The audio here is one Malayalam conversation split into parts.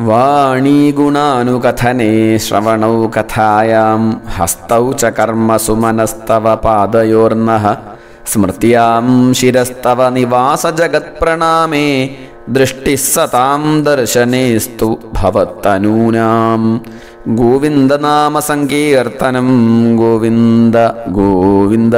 വാണീഗുണാനുകഥനെ ശ്രവണൗ കഥായാം ഹസ്തൗ ച കർമ്മസു മനസ്തവ പാദയോർനഃ സ്മൃത്യാം ശിരസ്തവ നിവാസജഗത്പ്രണാമേ ദൃഷ്ടിः സതാം ദർശനേസ്തു ഭവത്തനൂനാം ഗോവിന്ദനാമസങ്കീർത്തനം ഗോവിന്ദ ഗോവിന്ദ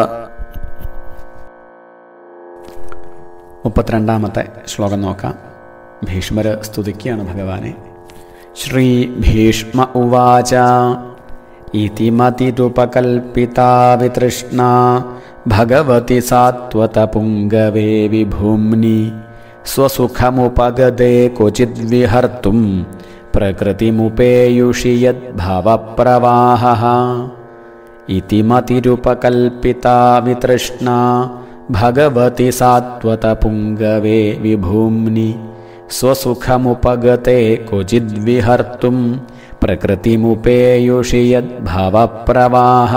മുപ്പത്തിരണ്ടാമത്തെ ശ്ലോകം നോക്കാം ഭീഷ്മര് സ്തുതിക്കുകയാണ് ഭഗവാനെ ശ്രീ ഭീഷ്മ ഉവാച ഇതി മതിരുപകൽപ്പിതാ വിതൃഷ്ണ ഭഗവതി സാത്വത പുങ്കവേ വിഭൂമ്നി സ്വസുഖമുപഗതേ ക്വചിത് വിഹർത്തും പ്രകൃതിമുപേയുഷി യദ്ഭവപ്രവാഹ ഇതി മതിരുപകൽപ്പിതാ വിതൃഷ്ണ ഭഗവതി സാത്വത പുങ്കവേ വിഭൂമ്നി സ്വസുഖമുപഗതേ ക്വചിദ്വിഹർത്തും പ്രകൃതിമുപേയുഷി യദ്ഭവപ്രവാഹ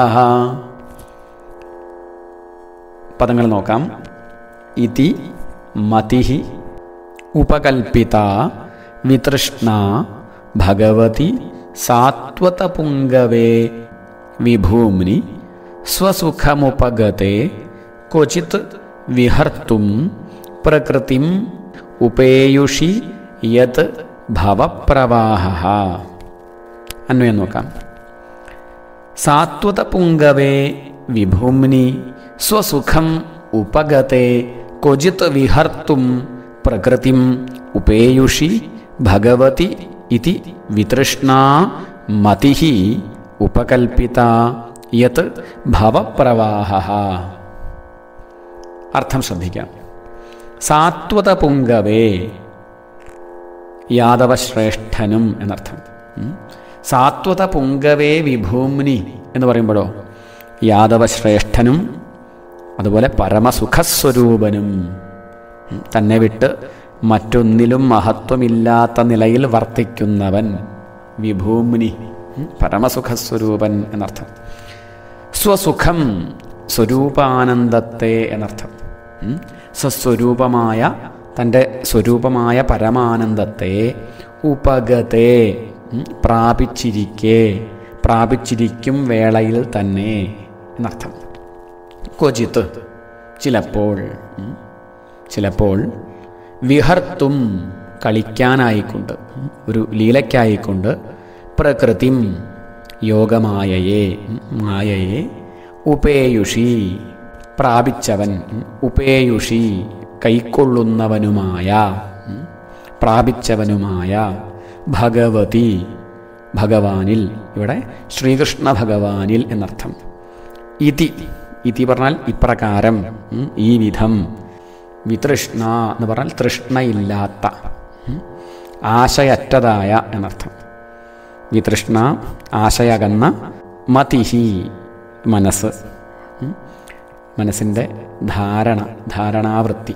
പദങ്ങൾ നോക്കാം ഇതി മതി ഉപകൽപ്പിത വിതൃഷ്ണ ഭഗവതി സാത്വതപുങ്കവേ വിഭൂമ്നി സ്വസുഖമുപഗതേ ക്വചിത് വിഹർത്തും പ്രകൃതിം ഉപേയുഷി യത് ഭവപ്രവാഹ അന്വയം നോക്കാം സാത്വതപുങ്കവേ വിഭൂമ്നി സ്വസുഖം ഉപഗതേ ക്വചിത് വിഹർത്തും പ്രകൃതിം ഉപേയുഷി ഭഗവതി ഇതി വിതൃഷ്ണാ മതി ഉപകൽപ്പിത യത് ഭവപ്രവാഹ അർത്ഥം ശ്രദ്ധിക്കാം സാത്വത പുങ്കവേ യാദവശ്രേഷ്ഠനും എന്നർത്ഥം ഉം. സാത്വത പുങ്കവേ വിഭൂമ്നി എന്ന് പറയുമ്പോഴോ യാദവശ്രേഷ്ഠനും അതുപോലെ പരമസുഖസ്വരൂപനും ഉം. തന്നെ വിട്ട് മറ്റൊന്നിലും മഹത്വമില്ലാത്ത നിലയിൽ വർത്തിക്കുന്നവൻ വിഭൂമ്നി ഉം. പരമസുഖസ്വരൂപൻ എന്നർത്ഥം സ്വസുഖം സ്വരൂപാനന്ദത്തെ എന്നർത്ഥം ഉം. സ്വസ്വരൂപമായ തൻ്റെ സ്വരൂപമായ പരമാനന്ദത്തെ ഉപഗതേ ഉം, പ്രാപിച്ചിരിക്കെ പ്രാപിച്ചിരിക്കും വേളയിൽ തന്നെ എന്നർത്ഥം ക്വചിത്ത് ചിലപ്പോൾ ഉം, ചിലപ്പോൾ വിഹർത്തും കളിക്കാനായിക്കൊണ്ട് ഉം, ഒരു ലീലയ്ക്കായിക്കൊണ്ട് പ്രകൃതിം യോഗമായയെ ഉം, മായയെ ഉപേയുഷി പ്രാപിച്ചവൻ ഉം, ഉപേയുഷി കൈക്കൊള്ളുന്നവനുമായ ഉം, പ്രാപിച്ചവനുമായ ഭഗവതി ഭഗവാനിൽ ഇവിടെ ശ്രീകൃഷ്ണ ഭഗവാനിൽ എന്നർത്ഥം ഇതി ഇതി പറഞ്ഞാൽ ഇപ്രകാരം ഉം, ഈ വിധം വിതൃഷ്ണ എന്ന് പറഞ്ഞാൽ തൃഷ്ണയില്ലാത്ത ഉം, ആശയറ്റതായ എന്നർത്ഥം വിതൃഷ്ണ ആശയകന്ന മതിഹി മനസ്സ് ഉം, മനസ്സിൻ്റെ ധാരണ ധാരണാവൃത്തി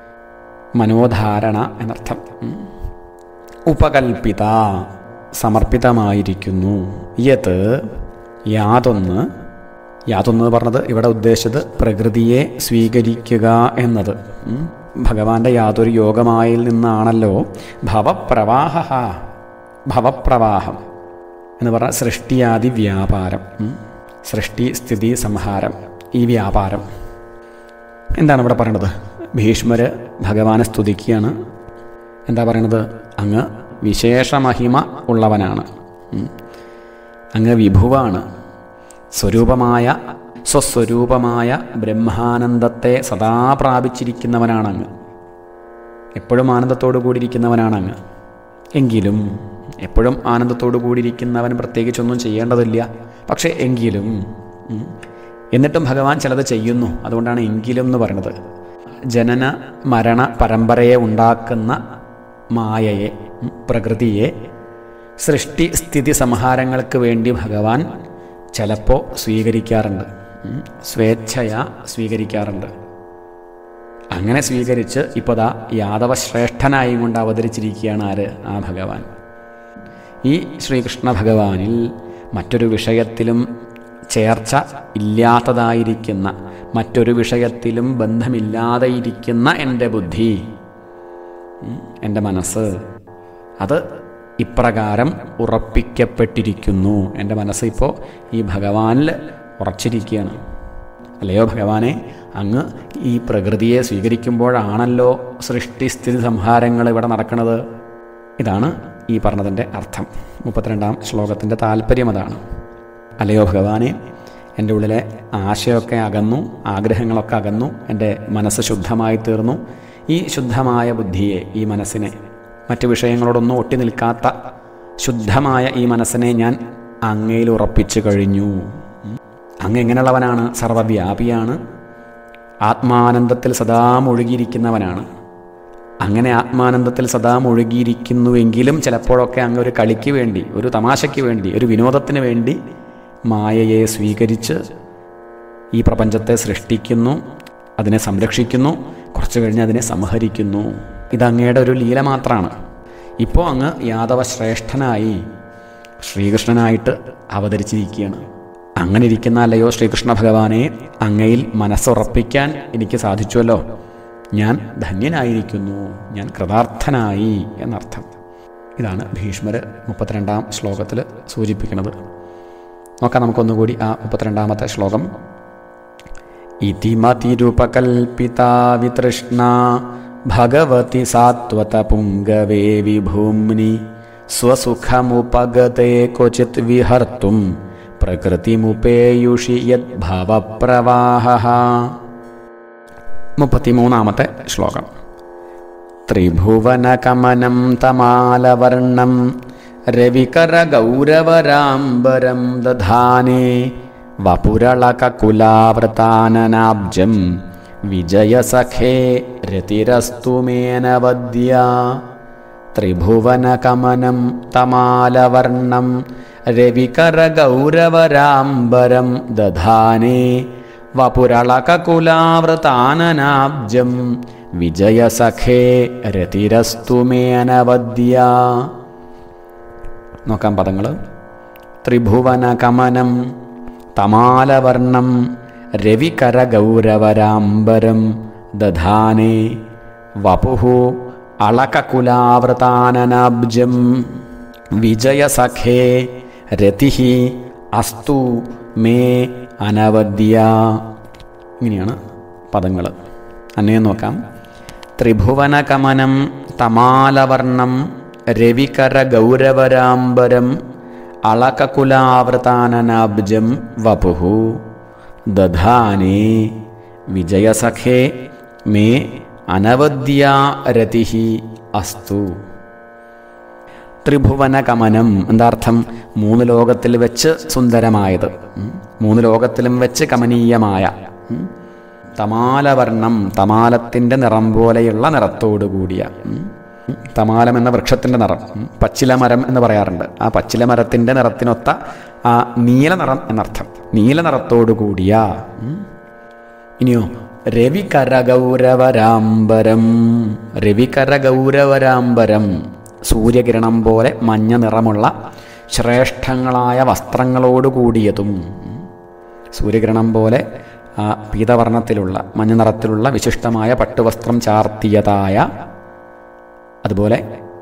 മനോധാരണ എന്നർത്ഥം ഉം. ഉപകൽപ്പിത സമർപ്പിതമായിരിക്കുന്നു യത് യാതൊന്ന് യാതൊന്ന് പറഞ്ഞത് ഇവിടെ ഉദ്ദേശിച്ചത് പ്രകൃതിയെ സ്വീകരിക്കുക എന്നത് ഉം. ഭഗവാന്റെ യാതൊരു യോഗമായിൽ നിന്നാണല്ലോ ഭവപ്രവാഹ ഭവപ്രവാഹം എന്ന് പറഞ്ഞാൽ സൃഷ്ടിയാദി വ്യാപാരം ഉം. സൃഷ്ടി സ്ഥിതി സംഹാരം ഈ വ്യാപാരം എന്താണ് ഇവിടെ പറയണത് ഭീഷ്മര് ഭഗവാനെ സ്തുതിക്കുകയാണ് എന്താ പറയണത് അങ്ങ് വിശേഷമഹിമ ഉള്ളവനാണ് ഉം. അങ്ങ് വിഭുവാണ് സ്വരൂപമായ സ്വസ്വരൂപമായ ബ്രഹ്മാനന്ദത്തെ സദാ പ്രാപിച്ചിരിക്കുന്നവനാണ് അങ്ങ് എപ്പോഴും ആനന്ദത്തോടു കൂടിയിരിക്കുന്നവനാണ് അങ്ങ് എങ്കിലും എപ്പോഴും ആനന്ദത്തോടു കൂടിയിരിക്കുന്നവൻ പ്രത്യേകിച്ചൊന്നും ചെയ്യേണ്ടതില്ല പക്ഷേ എങ്കിലും ഉം, എന്നിട്ടും ഭഗവാൻ ചിലത് ചെയ്യുന്നു അതുകൊണ്ടാണ് എങ്കിലും എന്ന് പറയുന്നത് ജനന മരണ പരമ്പരയെ ഉണ്ടാക്കുന്ന മായയെ ഉം, പ്രകൃതിയെ സൃഷ്ടി സ്ഥിതി സംഹാരങ്ങൾക്ക് വേണ്ടി ഭഗവാൻ ചിലപ്പോൾ സ്വീകരിക്കാറുണ്ട് ഉം, സ്വേച്ഛയാ സ്വീകരിക്കാറുണ്ട് അങ്ങനെ സ്വീകരിച്ച് ഇപ്പോൾ ദാ യാദവശ്രേഷ്ഠനായും കൊണ്ട് അവതരിച്ചിരിക്കുകയാണ് ആര് ആ ഭഗവാൻ ഈ ശ്രീകൃഷ്ണ ഭഗവാനിൽ മറ്റൊരു വിഷയത്തിലും ചേർച്ച ഇല്ലാത്തതായിരിക്കുന്ന മറ്റൊരു വിഷയത്തിലും ബന്ധമില്ലാതെ ഇരിക്കുന്ന എൻ്റെ ബുദ്ധി ഉം, എൻ്റെ മനസ്സ് അത് ഇപ്രകാരം ഉറപ്പിക്കപ്പെട്ടിരിക്കുന്നു എൻ്റെ മനസ്സ് ഇപ്പോൾ ഈ ഭഗവാനിൽ ഉറച്ചിരിക്കുകയാണ് അല്ലയോ ഭഗവാനെ അങ്ങ് ഈ പ്രകൃതിയെ സ്വീകരിക്കുമ്പോഴാണല്ലോ സൃഷ്ടിസ്ഥിതി സംഹാരങ്ങൾ ഇവിടെ നടക്കുന്നത് ഇതാണ് ഈ പറഞ്ഞതിൻ്റെ അർത്ഥം മുപ്പത്തിരണ്ടാം ശ്ലോകത്തിൻ്റെ താല്പര്യം അതാണ് അല്ലയോ ഭഗവാനെ എൻ്റെ ഉള്ളിലെ ആശയൊക്കെ അകന്നു ആഗ്രഹങ്ങളൊക്കെ അകന്നു എൻ്റെ മനസ്സ് ശുദ്ധമായി തീർന്നു ഈ ശുദ്ധമായ ബുദ്ധിയെ ഈ മനസ്സിനെ മറ്റു വിഷയങ്ങളോടൊന്നും ഒട്ടി നിൽക്കാത്ത ശുദ്ധമായ ഈ മനസ്സിനെ ഞാൻ അങ്ങയിൽ ഉറപ്പിച്ചു കഴിഞ്ഞു അങ്ങ് എങ്ങനെയുള്ളവനാണ് സർവവ്യാപിയാണ് ആത്മാനന്ദത്തിൽ സദാ മുഴുകിയിരിക്കുന്നവനാണ് അങ്ങനെ ആത്മാനന്ദത്തിൽ സദാ മുഴുകിയിരിക്കുന്നുവെങ്കിലും ചിലപ്പോഴൊക്കെ അങ്ങ് ഒരു കളിക്ക് വേണ്ടി ഒരു തമാശയ്ക്ക് വേണ്ടി ഒരു വിനോദത്തിന് വേണ്ടി മായയെ സ്വീകരിച്ച് ഈ പ്രപഞ്ചത്തെ സൃഷ്ടിക്കുന്നു അതിനെ സംരക്ഷിക്കുന്നു കുറച്ചു കഴിഞ്ഞ് അതിനെ സംഹരിക്കുന്നു ഇതങ്ങയുടെ ഒരു ലീല മാത്രമാണ് ഇപ്പോൾ അങ്ങ് യാദവ ശ്രേഷ്ഠനായി ശ്രീകൃഷ്ണനായിട്ട് അവതരിച്ചിരിക്കുകയാണ് അങ്ങനെ ഇരിക്കുന്ന അല്ലയോ ശ്രീകൃഷ്ണ ഭഗവാനെ അങ്ങയിൽ മനസ്സുറപ്പിക്കാൻ എനിക്ക് സാധിച്ചുവല്ലോ ഞാൻ ധന്യനായിരിക്കുന്നു ഞാൻ കൃതാർത്ഥനായി എന്നർത്ഥം ഇതാണ് ഭീഷ്മർ മുപ്പത്തിരണ്ടാം ശ്ലോകത്തിൽ സൂചിപ്പിക്കുന്നത് നോക്കാം നമുക്കൊന്നുകൂടി ആ മുപ്പത്തിരണ്ടാമത്തെ ശ്ലോകം ഇതിമതിരുപകൽപ്പിതാ വിതൃഷ്ണ ഭഗവതി സാത്വത പുങ്കവേ വിഭൂമ്നി സ്വസുഖമുപഗതേ ക്വചിത് വിഹർത്തും പ്രകൃതിമുപേയുഷി യദ്ഭവപ്രവാഹ മുപ്പത്തിമൂന്നാമത്തെ ശ്ലോകം ത്രിഭുവനകമനം തമാലവർണം രവികരഗൗരവരാംബരം ദധാനേ വപുരളകകുലാവൃതാനനാബ്ജം വിജയസഖേ രതിരസ്തു മേനവദ്യ ത്രിഭുവനകമനം തമാലവർണം രവികരഗൗരവരാംബരം ദധാനേ വപുരളകകുലാവൃതാനനാബ്ജം വിജയസഖേ രതിരസ്തു മേനവദ്യ നോക്കാം പദങ്ങൾ ത്രിഭുവനകമനം തമാലവർണം രവികരഗൗരവരാംബരം ദധാനേ വപുഹു അളകകുലാവൃതാനനാബ്ജം വിജയസഖേ രതി അസ്തു മേ അനവദ്യ ഇങ്ങനെയാണ് പദങ്ങൾ അന്നേം നോക്കാം ത്രിഭുവനകമനം തമാലവർണം രവികരഗൗരവരാംബരം അളകകുലാവൃതാനനാബ്ജം വപുഹു ദധാനേ വിജയസഖേ മേ അനവദ്യാ രതി അസ്തു ത്രിഭുവനകമനം എന്താർത്ഥം മൂന്ന് ലോകത്തിൽ വെച്ച് സുന്ദരമായത് ഉം. മൂന്ന് ലോകത്തിലും വെച്ച് കമനീയമായ ഉം. തമാലവർണം തമാലത്തിൻ്റെ നിറം പോലെയുള്ള നിറത്തോടു കൂടിയ ഉം. തമാലം എന്ന വൃക്ഷത്തിൻ്റെ നിറം ഉം. പച്ചിലമരം എന്ന് പറയാറുണ്ട് ആ പച്ചിലമരത്തിൻ്റെ നിറത്തിനൊത്ത ആ നീല നിറം എന്നർത്ഥം നീല നിറത്തോടു കൂടിയ ഉം. ഇനിയോ രവികരഗൗരവരാംബരം രവികരഗൗരവരാംബരം സൂര്യകിരണം പോലെ മഞ്ഞ നിറമുള്ള ശ്രേഷ്ഠങ്ങളായ വസ്ത്രങ്ങളോട് കൂടിയതും സൂര്യകിരണം പോലെ ആ പീതവർണ്ണത്തിലുള്ള മഞ്ഞ നിറത്തിലുള്ള വിശിഷ്ടമായ പട്ടുവസ്ത്രം ചാർത്തിയതായ അതുപോലെ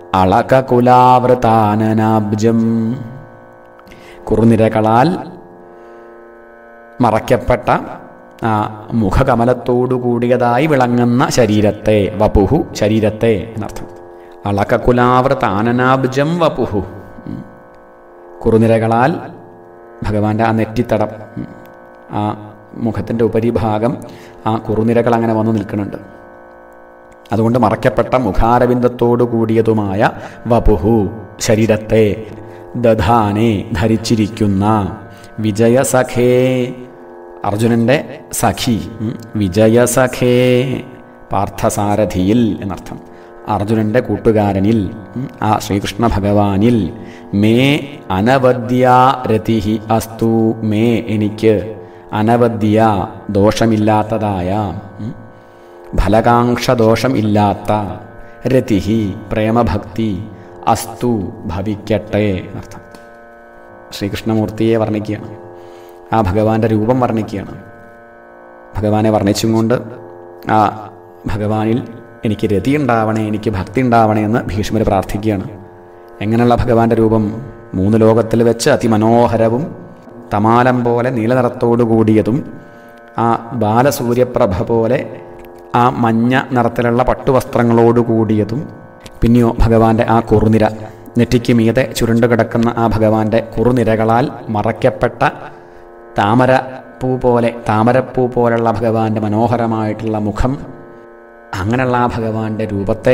അളകകുലാവൃതാനനാബ്ജം കുറുനിരകളാൽ മറയ്ക്കപ്പെട്ട ആ മുഖകമലത്തോടു കൂടിയതായി വിളങ്ങുന്ന ശരീരത്തെ വപുഹു ശരീരത്തെ എന്നർത്ഥം അളകകുലാവൃത ആനനാബ്ജം വപുഹു ഉം. കുറുനിരകളാൽ ഭഗവാന്റെ ആ നെറ്റിത്തടം ഉം, ആ മുഖത്തിൻ്റെ ഉപരിഭാഗം ആ കുറുനിരകൾ അങ്ങനെ വന്നു നിൽക്കുന്നുണ്ട് അതുകൊണ്ട് മറയ്ക്കപ്പെട്ട മുഖാരവിന്ദത്തോടു കൂടിയതുമായ വപുഹു ശരീരത്തെ ദധാനെ ധരിച്ചിരിക്കുന്ന വിജയസഖേ അർജുനൻ്റെ സഖി ഉം, വിജയസഖേ പാർത്ഥസാരഥിയിൽ എന്നർത്ഥം അർജുനൻ്റെ കൂട്ടുകാരനിൽ ഉം, ആ ശ്രീകൃഷ്ണ ഭഗവാനിൽ മേ അനവദ്യ രതിഹി അസ്തു മേ എനിക്ക് അനവദ്യ ദോഷമില്ലാത്തതായ ഉം, ഫലകാംക്ഷദോഷം ഇല്ലാത്ത രതിഹി പ്രേമഭക്തി അസ്തു ഭവിക്കട്ടെ എന്നർത്ഥം ശ്രീകൃഷ്ണമൂർത്തിയെ വർണ്ണിക്കുകയാണ് ആ ഭഗവാന്റെ രൂപം വർണ്ണിക്കുകയാണ് ഭഗവാനെ വർണ്ണിച്ചും കൊണ്ട് ആ ഭഗവാനിൽ എനിക്ക് രതി ഉണ്ടാവണേ എനിക്ക് ഭക്തി ഉണ്ടാവണേ എന്ന് ഭീഷ്മർ പ്രാർത്ഥിക്കുകയാണ് എങ്ങനെയുള്ള ഭഗവാന്റെ രൂപം മൂന്ന് ലോകത്തിൽ വെച്ച് അതിമനോഹരവും തമാലം പോലെ നീലനിറത്തോടു കൂടിയതും ആ ബാലസൂര്യപ്രഭ പോലെ ആ മഞ്ഞ നിറത്തിലുള്ള പട്ടുവസ്ത്രങ്ങളോട് കൂടിയതും പിന്നെയോ ഭഗവാന്റെ ആ കുറുനിര നെറ്റിക്ക് മീതെ ചുരുണ്ടു കിടക്കുന്ന ആ ഭഗവാന്റെ കുറുനിരകളാൽ മറയ്ക്കപ്പെട്ട താമര പൂ പോലെ താമരപ്പൂ പോലുള്ള ഭഗവാന്റെ മനോഹരമായിട്ടുള്ള മുഖം അങ്ങനെയുള്ള ആ ഭഗവാന്റെ രൂപത്തെ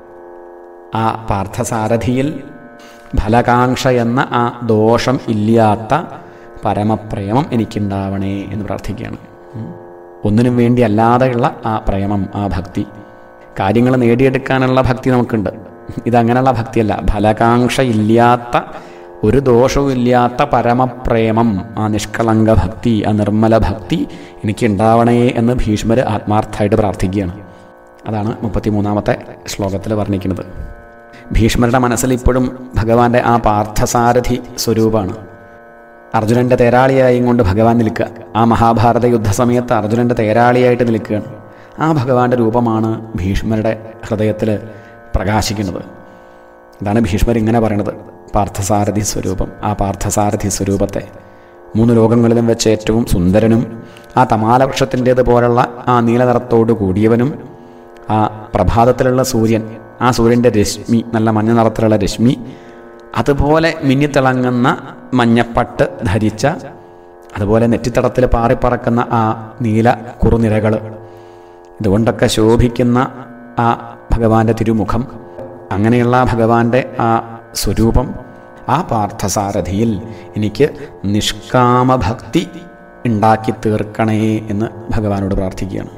ആ പാർത്ഥസാരഥിയിൽ ഫലകാംക്ഷ എന്ന ആ ദോഷം ഇല്ലാത്ത പരമപ്രേമം എനിക്കുണ്ടാവണേ എന്ന് പ്രാർത്ഥിക്കുകയാണ് ഉം. ഒന്നിനും വേണ്ടി അല്ലാതെയുള്ള ആ പ്രേമം ആ ഭക്തി കാര്യങ്ങൾ നേടിയെടുക്കാനുള്ള ഭക്തി നമുക്കുണ്ട് ഇതങ്ങനെയുള്ള ഭക്തിയല്ല ഫലകാംക്ഷ ഇല്ലാത്ത ഒരു ദോഷവും ഇല്ലാത്ത പരമപ്രേമം ആ നിഷ്കളങ്ക ഭക്തി ആ നിർമ്മല ഭക്തി എനിക്ക് ഉണ്ടാവണേ എന്ന് ഭീഷ്മർ ആത്മാർത്ഥമായിട്ട് പ്രാർത്ഥിക്കുകയാണ് അതാണ് മുപ്പത്തിമൂന്നാമത്തെ ശ്ലോകത്തിൽ വർണ്ണിക്കുന്നത് ഭീഷ്മരുടെ മനസ്സിൽ ഇപ്പോഴും ഭഗവാന്റെ ആ പാർത്ഥസാരഥി സ്വരൂപമാണ് അർജുനന്റെ തേരാളിയായും കൊണ്ട് ഭഗവാൻ നിൽക്കുക ആ മഹാഭാരത യുദ്ധസമയത്ത് അർജുനന്റെ തേരാളിയായിട്ട് നിൽക്കുകയാണ് ആ ഭഗവാന്റെ രൂപമാണ് ഭീഷ്മരുടെ ഹൃദയത്തിൽ പ്രകാശിക്കുന്നത് ഇതാണ് ഭീഷ്മർ ഇങ്ങനെ പറയണത് പാർത്ഥസാരഥി സ്വരൂപം ആ പാർത്ഥസാരഥി സ്വരൂപത്തെ മൂന്ന് ലോകങ്ങളിലും വെച്ച് ഏറ്റവും സുന്ദരനും ആ തമാലവൃക്ഷത്തിൻ്റേത് പോലുള്ള ആ നീലനിറത്തോട് കൂടിയവനും ആ പ്രഭാതത്തിലുള്ള സൂര്യൻ ആ സൂര്യൻ്റെ രശ്മി നല്ല മഞ്ഞ നിറത്തിലുള്ള രശ്മി അതുപോലെ മിന്നിത്തിളങ്ങുന്ന മഞ്ഞപ്പട്ട് ധരിച്ച അതുപോലെ നെറ്റിത്തടത്തിൽ പാറിപ്പറക്കുന്ന ആ നീല കുറുനിരകൾ ഇതുകൊണ്ടൊക്കെ ശോഭിക്കുന്ന ആ ഭഗവാന്റെ തിരുമുഖം അങ്ങനെയുള്ള ആ ഭഗവാന്റെ ആ സ്വരൂപം ആ പാർത്ഥസാരഥിയിൽ എനിക്ക് നിഷ്കാമഭക്തി ഉണ്ടാക്കി തീർക്കണേ എന്ന് ഭഗവാനോട് പ്രാർത്ഥിക്കുകയാണ്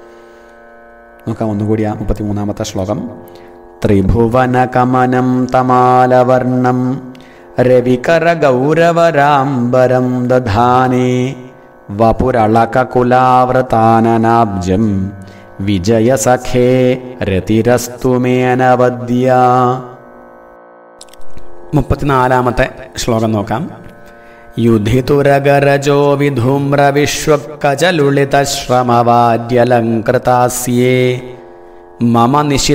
നോക്കാം ഒന്നുകൂടി ആ മുപ്പത്തിമൂന്നാമത്തെ ശ്ലോകം ത്രിഭുവനകമനം തമാലവർണം രവികരഗൗരവരാംബരം ദധാനേ വപുരളകകുലാവൃതാനനാബ്ജം വിജയസഖേ രതിരസ്തു മേനവദ്യ മുപ്പത്തിനാലാമത്തെ ശ്ലോകം നോക്കാം യുധിതുരഗരജോ വിധൂമ്രവിശ്വക്കജലുളിതശ്രമവാദ്യലങ്കൃതാസ്യേ മമ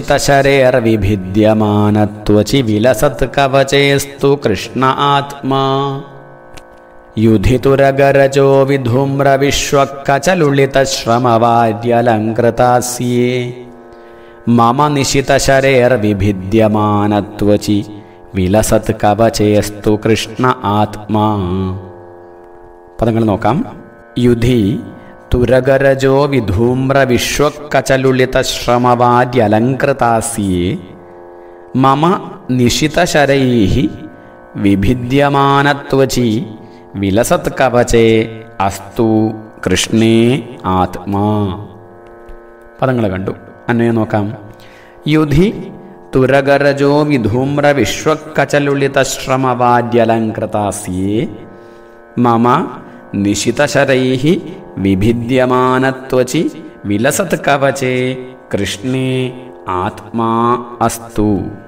നിശിതശരേർവിഭിദ്യമാനത്വചി വിലസത് കവചേസ്തു കൃഷ്ണ ആത്മാ യുധിതുരഗരജോ വിധൂമ്രവിശ്വക്കചലുളിതശ്രമവാദ്യലങ്കൃതാസ്യേ മമ നിശിതശരേർവിഭിദ്യമാനത്വചി വിലസത് കവചേസ്തു കൃഷ്ണ ആത്മാ പദങ്ങൾ നോക്കാം യുധി തുരഗരജോ വിധൂമ്രവിശ്വക്കചലുളിതശ്രമവാദ്യലങ്കൃതാസ്യേ മമ നിശിതശരൈ വിഭിദ്യമാനത്വചി വിലസത് കവചേ അസ്തു കൃഷ്ണേ ആത്മാ പദങ്ങൾ കണ്ടു അന്വയം നോക്കാം യുധി തുരഗരജോ വിധൂമ്ര വിശ്വക്കചലുളിതശ്രമവാദ്യലങ്കൃതാസ്യേ മമ നിശിതശരൈ വിഭിദ്യമാനത്വചി വിലസത് കവചേ കൃഷ്ണേ ആത്മാ അസ്തു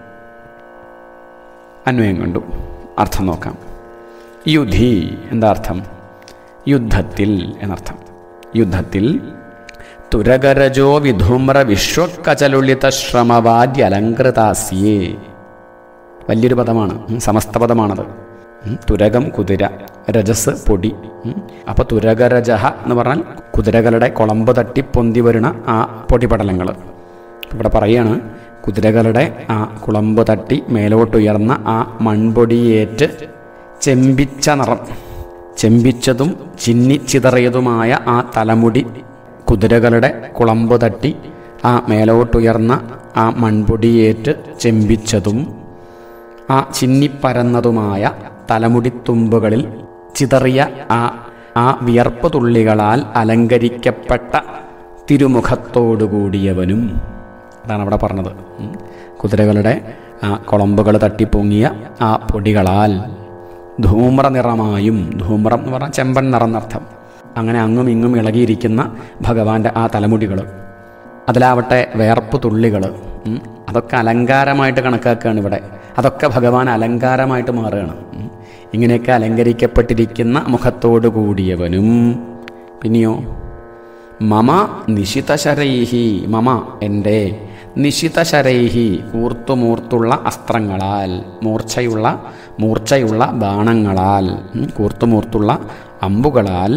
അന്വയം കണ്ടു അർത്ഥം നോക്കാം യുധി എന്താ അർത്ഥം യുദ്ധത്തിൽ എന്നർത്ഥം യുദ്ധത്തിൽ തുരകരജോ വിധൂമ്ര വിശ്വക്കചലുളിത ശ്രമവാദ്യലങ്കൃതാസ്യേ വലിയൊരു പദമാണ് ഉം, സമസ്ത പദമാണത് ഉം, തുരകം കുതിര രജസ് പൊടി അപ്പോൾ തുരകരജഹ എന്ന് പറഞ്ഞാൽ കുതിരകളുടെ കുളമ്പ് തട്ടി പൊന്തി വരുന്ന ആ പൊടിപടലങ്ങൾ ഇവിടെ പറയാണ് കുതിരകളുടെ ആ കുളമ്പ് തട്ടി മേലോട്ടുയർന്ന ആ മൺപൊടിയേറ്റ് ചെമ്പിച്ച നിറം ചെമ്പിച്ചതും ചിന്നിച്ചിതറിയതുമായ ആ തലമുടി കുതിരകളുടെ കുളമ്പ് തട്ടി ആ മേലോട്ടുയർന്ന ആ മൺപൊടിയേറ്റ് ചെമ്പിച്ചതും ആ ചിന്നിപ്പരന്നതുമായ തലമുടിത്തുമ്പുകളിൽ ചിതറിയ ആ ആ വിയർപ്പ് തുള്ളികളാൽ അലങ്കരിക്കപ്പെട്ട തിരുമുഖത്തോടുകൂടിയവനും അതാണ് അവിടെ പറഞ്ഞത് ഉം. കുതിരകളുടെ ആ കുളമ്പുകൾ തട്ടിപ്പൊങ്ങിയ ആ പൊടികളാൽ ധൂമ്ര നിറമായും ധൂമ്രം എന്ന് പറഞ്ഞാൽ ചെമ്പൻ നിറം എന്നർത്ഥം അങ്ങനെ അങ്ങും ഇങ്ങും ഇളകിയിരിക്കുന്ന ഭഗവാന്റെ ആ തലമുടികൾ അതിലാവട്ടെ വേർപ്പ് തുള്ളികൾ അതൊക്കെ അലങ്കാരമായിട്ട് കണക്കാക്കുകയാണ് ഇവിടെ അതൊക്കെ ഭഗവാൻ അലങ്കാരമായിട്ട് മാറുകയാണ് ഉം. ഇങ്ങനെയൊക്കെ അലങ്കരിക്കപ്പെട്ടിരിക്കുന്ന മുഖത്തോടു കൂടിയവനും പിന്നെയോ മമ നിശിതശരൈഹി മമ എൻ്റെ നിശിതശരൈഹി കൂർത്തുമൂർത്തുള്ള അസ്ത്രങ്ങളാൽ മൂർച്ചയുള്ള മൂർച്ചയുള്ള ബാണങ്ങളാൽ ഉം, കൂർത്തുമൂർത്തുള്ള അമ്പുകളാൽ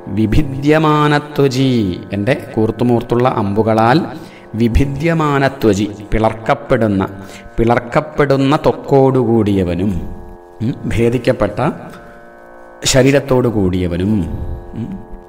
വിഭിദ്യമാനത്വജി എൻ്റെ കൂർത്തുമൂർത്തുള്ള അമ്പുകളാൽ വിഭിദ്യമാനത്വജി പിളർക്കപ്പെടുന്ന പിളർക്കപ്പെടുന്ന തൊക്കോടുകൂടിയവനും ഉം, ഭേദിക്കപ്പെട്ട ശരീരത്തോടു കൂടിയവനും ഉം,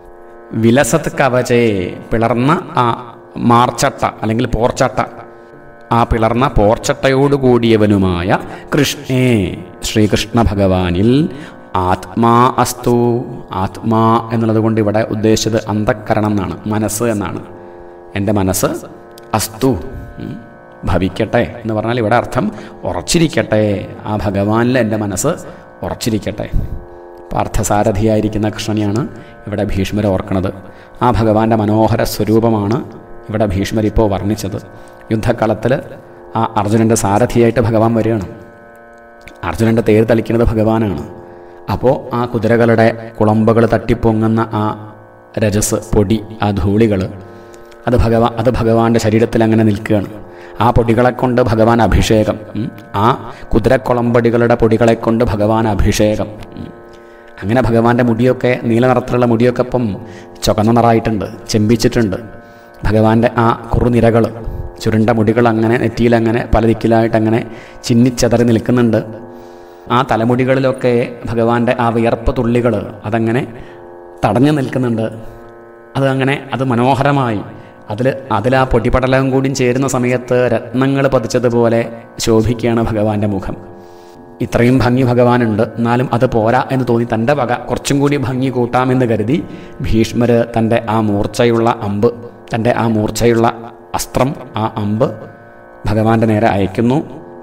വിലസത് കവചേ പിളർന്ന ആ മാർച്ചട്ട അല്ലെങ്കിൽ പോർച്ചട്ട ആ പിളർന്ന പോർച്ചട്ടയോടുകൂടിയവനുമായ കൃഷ്ണേ ശ്രീകൃഷ്ണ ഭഗവാനിൽ ആത്മാ അസ്തു ആത്മാ എന്നുള്ളത് കൊണ്ട് ഇവിടെ ഉദ്ദേശിച്ചത് അന്ധക്കരണം എന്നാണ് മനസ്സ് എന്നാണ് എൻ്റെ മനസ്സ് അസ്തു ഉം, ഭവിക്കട്ടെ എന്ന് പറഞ്ഞാൽ ഇവിടെ അർത്ഥം ഉറച്ചിരിക്കട്ടെ ആ ഭഗവാനിൽ എൻ്റെ മനസ്സ് ഉറച്ചിരിക്കട്ടെ പാർത്ഥസാരഥിയായിരിക്കുന്ന കൃഷ്ണനെയാണ് ഇവിടെ ഭീഷ്മർ ഓർക്കുന്നത് ആ ഭഗവാന്റെ മനോഹര സ്വരൂപമാണ് ഇവിടെ ഭീഷ്മർ ഇപ്പോൾ വർണ്ണിച്ചത് യുദ്ധക്കളത്തിൽ ആ അർജുനൻ്റെ സാരഥിയായിട്ട് ഭഗവാൻ വരികയാണ് അർജുനൻ്റെ തേര് തളിക്കുന്നത് ഭഗവാനാണ് അപ്പോൾ ആ കുതിരകളുടെ കുളമ്പുകൾ തട്ടിപ്പൊങ്ങുന്ന ആ രജസ് പൊടി ആ ധൂളികൾ അത് ഭഗവാൻ അത് ഭഗവാന്റെ ശരീരത്തിൽ അങ്ങനെ നിൽക്കുകയാണ് ആ പൊടികളെ കൊണ്ട് ഭഗവാൻ അഭിഷേകം ഉം. ആ കുതിരക്കുളമ്പടികളുടെ പൊടികളെ കൊണ്ട് ഭഗവാൻ അഭിഷേകം ഉം. അങ്ങനെ ഭഗവാന്റെ മുടിയൊക്കെ നീല നിറത്തിലുള്ള മുടിയൊക്കെ ഇപ്പം ചുവന്ന നിറായിട്ടുണ്ട് ചെമ്പിച്ചിട്ടുണ്ട് ഭഗവാന്റെ ആ കുറുനിരകൾ ചുരുണ്ട മുടികൾ അങ്ങനെ നെറ്റിയിലങ്ങനെ പല ദിക്കിലായിട്ട് അങ്ങനെ ചിന്നിച്ചതറി നിൽക്കുന്നുണ്ട് ആ തലമുടികളിലൊക്കെ ഭഗവാന്റെ ആ വിയർപ്പ് തുള്ളികൾ അതങ്ങനെ തടഞ്ഞു നിൽക്കുന്നുണ്ട് അതങ്ങനെ അത് മനോഹരമായി അതിൽ അതിൽ ആ പൊട്ടിപ്പടലം കൂടിയും ചേരുന്ന സമയത്ത് രത്നങ്ങൾ പതിച്ചതുപോലെ ശോഭിക്കുകയാണ് ഭഗവാന്റെ മുഖം ഇത്രയും ഭംഗി ഭഗവാനുണ്ട് എന്നാലും അത് പോരാ എന്ന് തോന്നി തൻ്റെ വക കുറച്ചും കൂടി ഭംഗി കൂട്ടാമെന്ന് കരുതി ഭീഷ്മർ തൻ്റെ ആ മൂർച്ചയുള്ള അമ്പ് തൻ്റെ ആ മൂർച്ചയുള്ള അസ്ത്രം ആ അമ്പ് ഭഗവാന്റെ നേരെ അയക്കുന്നു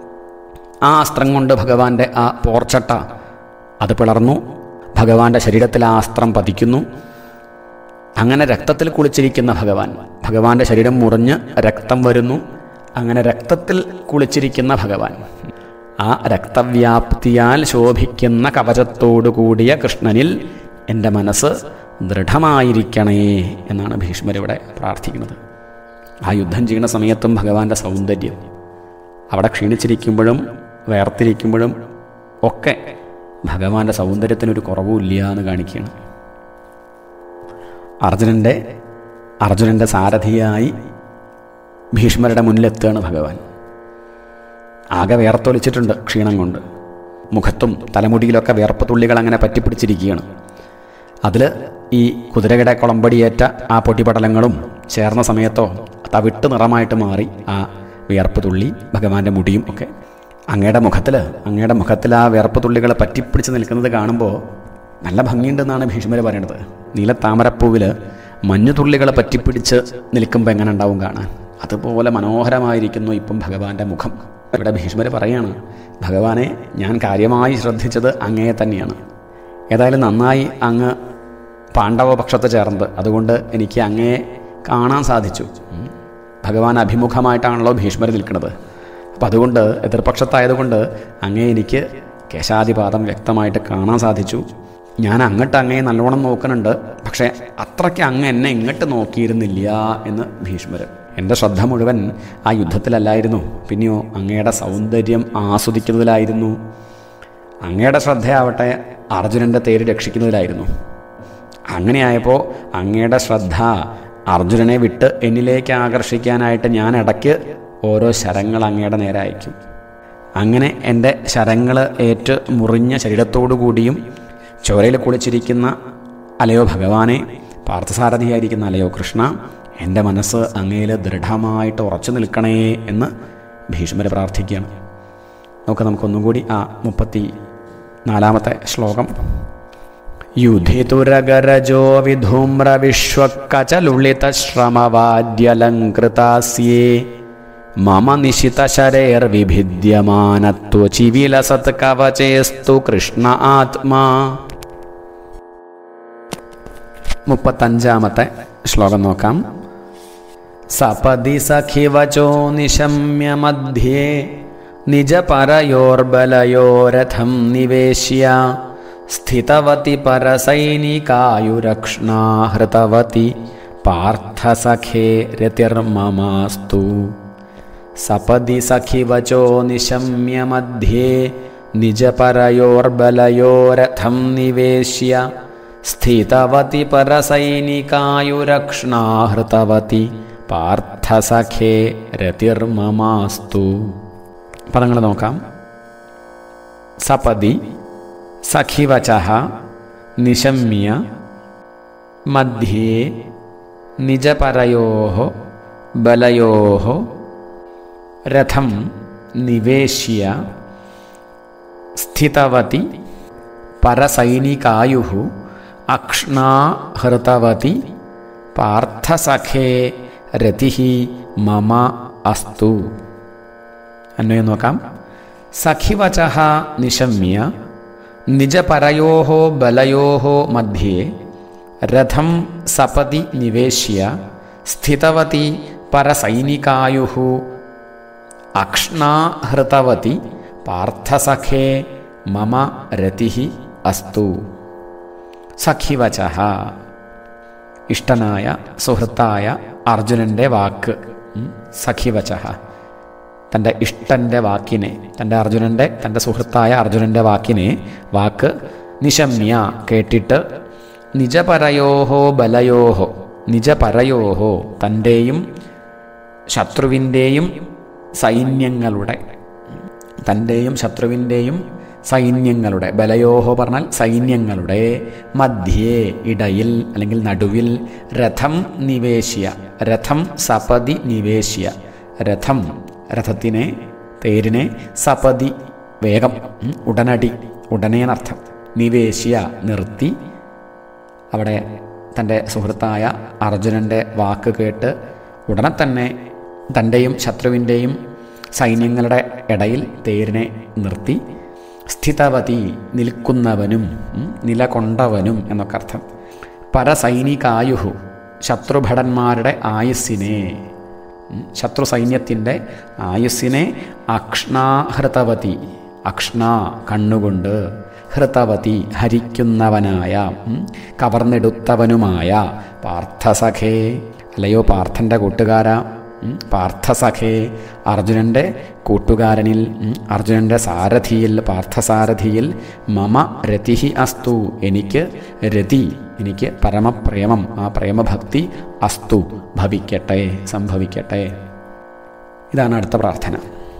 ആ അസ്ത്രം കൊണ്ട് ഭഗവാന്റെ ആ പോർച്ചട്ട അത് പിളർന്നു ഭഗവാന്റെ ശരീരത്തിൽ ആ അസ്ത്രം പതിക്കുന്നു അങ്ങനെ രക്തത്തിൽ കുളിച്ചിരിക്കുന്ന ഭഗവാൻ ഭഗവാന്റെ ശരീരം മുറിഞ്ഞ് രക്തം വരുന്നു അങ്ങനെ രക്തത്തിൽ കുളിച്ചിരിക്കുന്ന ഭഗവാൻ ആ രക്തവ്യാപ്തിയാൽ ശോഭിക്കുന്ന കവചത്തോടു കൂടിയ കൃഷ്ണനിൽ എൻ്റെ മനസ്സ് ദൃഢമായിരിക്കണേ എന്നാണ് ഭീഷ്മർ ഇവിടെ പ്രാർത്ഥിക്കുന്നത് ആ യുദ്ധം ചെയ്യുന്ന സമയത്തും ഭഗവാന്റെ സൗന്ദര്യം അവിടെ ക്ഷീണിച്ചിരിക്കുമ്പോഴും വേർതിരിക്കുമ്പോഴും ഒക്കെ ഭഗവാന്റെ സൗന്ദര്യത്തിനൊരു കുറവുമില്ല എന്ന് കാണിക്കുകയാണ് അർജുനൻ്റെ അർജുനൻ്റെ സാരഥിയായി ഭീഷ്മരുടെ മുന്നിലെത്തുകയാണ് ഭഗവാൻ ആകെ വേർത്തൊലിച്ചിട്ടുണ്ട് ക്ഷീണം കൊണ്ട് മുഖത്തും തലമുടിയിലൊക്കെ വേർപ്പ് തുള്ളികൾ അങ്ങനെ പറ്റിപ്പിടിച്ചിരിക്കുകയാണ് അതിൽ ഈ കുതിരയുടെ കുളമ്പടിയേറ്റ ആ പൊട്ടിപ്പടലങ്ങളും ചേർന്ന സമയത്തോ തവിട്ട് നിറമായിട്ട് മാറി ആ വിയർപ്പ് തുള്ളി ഭഗവാന്റെ മുടിയും ഒക്കെ അങ്ങയുടെ മുഖത്തിൽ അങ്ങയുടെ മുഖത്തിൽ ആ വിയർപ്പ് തുള്ളികൾ പറ്റിപ്പിടിച്ച് നിൽക്കുന്നത് കാണുമ്പോൾ നല്ല ഭംഗിയുണ്ടെന്നാണ് ഭീഷ്മർ പറയുന്നത് നീലത്താമരപ്പൂവിൽ മഞ്ഞുതുള്ളികൾ പറ്റിപ്പിടിച്ച് നിൽക്കുമ്പോൾ എങ്ങനെ ഉണ്ടാവും കാണാൻ അതുപോലെ മനോഹരമായിരിക്കുന്നു ഇപ്പം ഭഗവാന്റെ മുഖം ഇവിടെ ഭീഷ്മർ പറയാണ് ഭഗവാനെ ഞാൻ കാര്യമായി ശ്രദ്ധിച്ചത് അങ്ങയെ തന്നെയാണ് ഏതായാലും നന്നായി അങ്ങ് പാണ്ഡവ പക്ഷത്ത് ചേർന്നത് അതുകൊണ്ട് എനിക്ക് അങ്ങയെ കാണാൻ സാധിച്ചു ഉം. ഭഗവാൻ അഭിമുഖമായിട്ടാണല്ലോ ഭീഷ്മർ നിൽക്കുന്നത് അപ്പം അതുകൊണ്ട് എതിർപക്ഷത്തായതുകൊണ്ട് അങ്ങേ എനിക്ക് കേശാദിപാദം വ്യക്തമായിട്ട് കാണാൻ സാധിച്ചു ഞാൻ അങ്ങോട്ട് അങ്ങയെ നല്ലോണം നോക്കുന്നുണ്ട് പക്ഷേ അത്രയ്ക്ക് അങ്ങ് എന്നെ ഇങ്ങോട്ട് നോക്കിയിരുന്നില്ല എന്ന് ഭീഷ്മർ എൻ്റെ ശ്രദ്ധ മുഴുവൻ ആ യുദ്ധത്തിലല്ലായിരുന്നു പിന്നെയോ അങ്ങയുടെ സൗന്ദര്യം ആസ്വദിക്കുന്നതിലായിരുന്നു അങ്ങയുടെ ശ്രദ്ധയാവട്ടെ അർജുനൻ്റെ തേര് രക്ഷിക്കുന്നതിലായിരുന്നു അങ്ങനെയായപ്പോൾ അങ്ങയുടെ ശ്രദ്ധ അർജുനനെ വിട്ട് എന്നിലേക്ക് ആകർഷിക്കാനായിട്ട് ഞാൻ ഇടയ്ക്ക് ഓരോ ശരങ്ങൾ അങ്ങയുടെ നേരെ അയക്കും അങ്ങനെ എൻ്റെ ശരങ്ങൾ ഏറ്റ് മുറിഞ്ഞ ശരീരത്തോടു കൂടിയും ചോരയിൽ കുളിച്ചിരിക്കുന്ന അലയോ ഭഗവാനെ പാർത്ഥസാരഥിയായിരിക്കുന്ന അലയോ കൃഷ്ണ എൻ്റെ മനസ്സ് അങ്ങയിൽ ദൃഢമായിട്ട് ഉറച്ചു നിൽക്കണേ എന്ന് ഭീഷ്മർ പ്രാർത്ഥിക്കുകയാണ് നോക്കാം നമുക്കൊന്നും കൂടി ആ മുപ്പത്തി നാലാമത്തെ ശ്ലോകം യുധിതുരഗരജോ വിധൂമ്ര വിശ്വക്കചലുളിത ശ്രമവാദ്യലങ്കൃതാസ്യേ മമ നിശിതശരേർവിഭിദ്യമാനത്വചി വിലസത് കവചേസ്തു കൃഷ്ണ ആത്മാ മുപ്പത്തഞ്ചാമത്തെ ശ്ലോകം നോക്കാം സപദി സഖിവചോ നിശമ്യ മധ്യേ നിജപരയോർബലയോരഥം നിവേശ്യ സ്ഥിതവതി പരസൈനികായുരക്ഷ്ണാ ഹൃതവതി പാർത്ഥസഖേ രതിർമമാസ്തു സപദി സഖിവചോ നിശമ്യ മധ്യേ നിജപരയോർബലയോരഥം നിവേശ്യ സ്ഥിതവതി പരസൈനികായുരക്ഷ്ണാഹൃതവതി പാർത്ഥസഖേ രതിർമമാസ്തു പദങ്ങൾ നോക്കാം സപദി സഖിവച നിശമ്യ മധ്യേ നിജപരയോ ബലയോ രഥം നിവേശ്യ സ്ഥിതവതി പരസൈനികായു അക്ഷ്ണാഹൃതവതി പാർത്ഥസഖേ രതി മമ അസ്തു അന്വയം നോക്കാം സഖിവച നിശമ്യ നിജപരയോ ബലയോ മധ്യേ രഥം സപതി നിവേശ്യ സ്ഥിതവതി പരസൈനികായു അക്ഷ്ണാഹൃതവതി പാർത്ഥസഖേ മമ രതി അസ്തു സഖിവച ഇഷ്ടനായ സുഹൃത്തായ അർജുനൻ്റെ വാക്ക് ഉം, സഖിവച തൻ്റെ ഇഷ്ടൻ്റെ വാക്കിനെ തൻ്റെ അർജുനൻ്റെ തൻ്റെ സുഹൃത്തായ അർജുനൻ്റെ വാക്കിനെ വാക്ക് നിശമ്യ കേട്ടിട്ട് നിജപരയോഹോ ബലയോഹോ നിജപരയോഹോ തൻ്റെയും ശത്രുവിൻ്റെയും സൈന്യങ്ങളുടെ തൻ്റെയും ശത്രുവിൻ്റെയും സൈന്യങ്ങളുടെ ബലയോഹോ പറഞ്ഞാൽ സൈന്യങ്ങളുടെ മധ്യേ ഇടയിൽ അല്ലെങ്കിൽ നടുവിൽ രഥം നിവേശ്യ രഥം സപതി നിവേശ്യ രഥം രഥത്തിനെ തേരിനെ സപതി വേഗം ഉം, ഉടനടി ഉടനെ എന്നർത്ഥം നിവേശ്യ നിർത്തി അവിടെ തൻ്റെ സുഹൃത്തായ അർജുനൻ്റെ വാക്ക് കേട്ട് ഉടനെ തന്നെ തൻ്റെയും ശത്രുവിൻ്റെയും സൈന്യങ്ങളുടെ ഇടയിൽ തേരിനെ നിർത്തി സ്ഥിതവതി നിൽക്കുന്നവനും ഉം, നിലകൊണ്ടവനും എന്നൊക്കെ അർത്ഥം പരസൈനികായുഹു ശത്രുഭടന്മാരുടെ ആയുസ്സിനെ ഉം, ശത്രു സൈന്യത്തിൻ്റെ ആയുസ്സിനെ അക്ഷ്ണാഹൃതവതി അക്ഷ്ണ കണ്ണുകൊണ്ട് ഹൃതവതി ഹരിക്കുന്നവനായ ഉം, കവർന്നെടുത്തവനുമായ പാർത്ഥസഖേ അല്ലയോ പാർത്ഥൻ്റെ കൂട്ടുകാരാ ഉം, പാർത്ഥസഖേ അർജുനൻ്റെ കൂട്ടുകാരനിൽ ഉം, അർജുനൻ്റെ സാരഥിയിൽ പാർത്ഥസാരഥിയിൽ മമ രതിഹി അസ്തു എനിക്ക് രതി എനിക്ക് പരമപ്രേമം ആ പ്രേമഭക്തി അസ്തു ഭവിക്കട്ടെ സംഭവിക്കട്ടെ ഇതാണ് അടുത്ത പ്രാർത്ഥന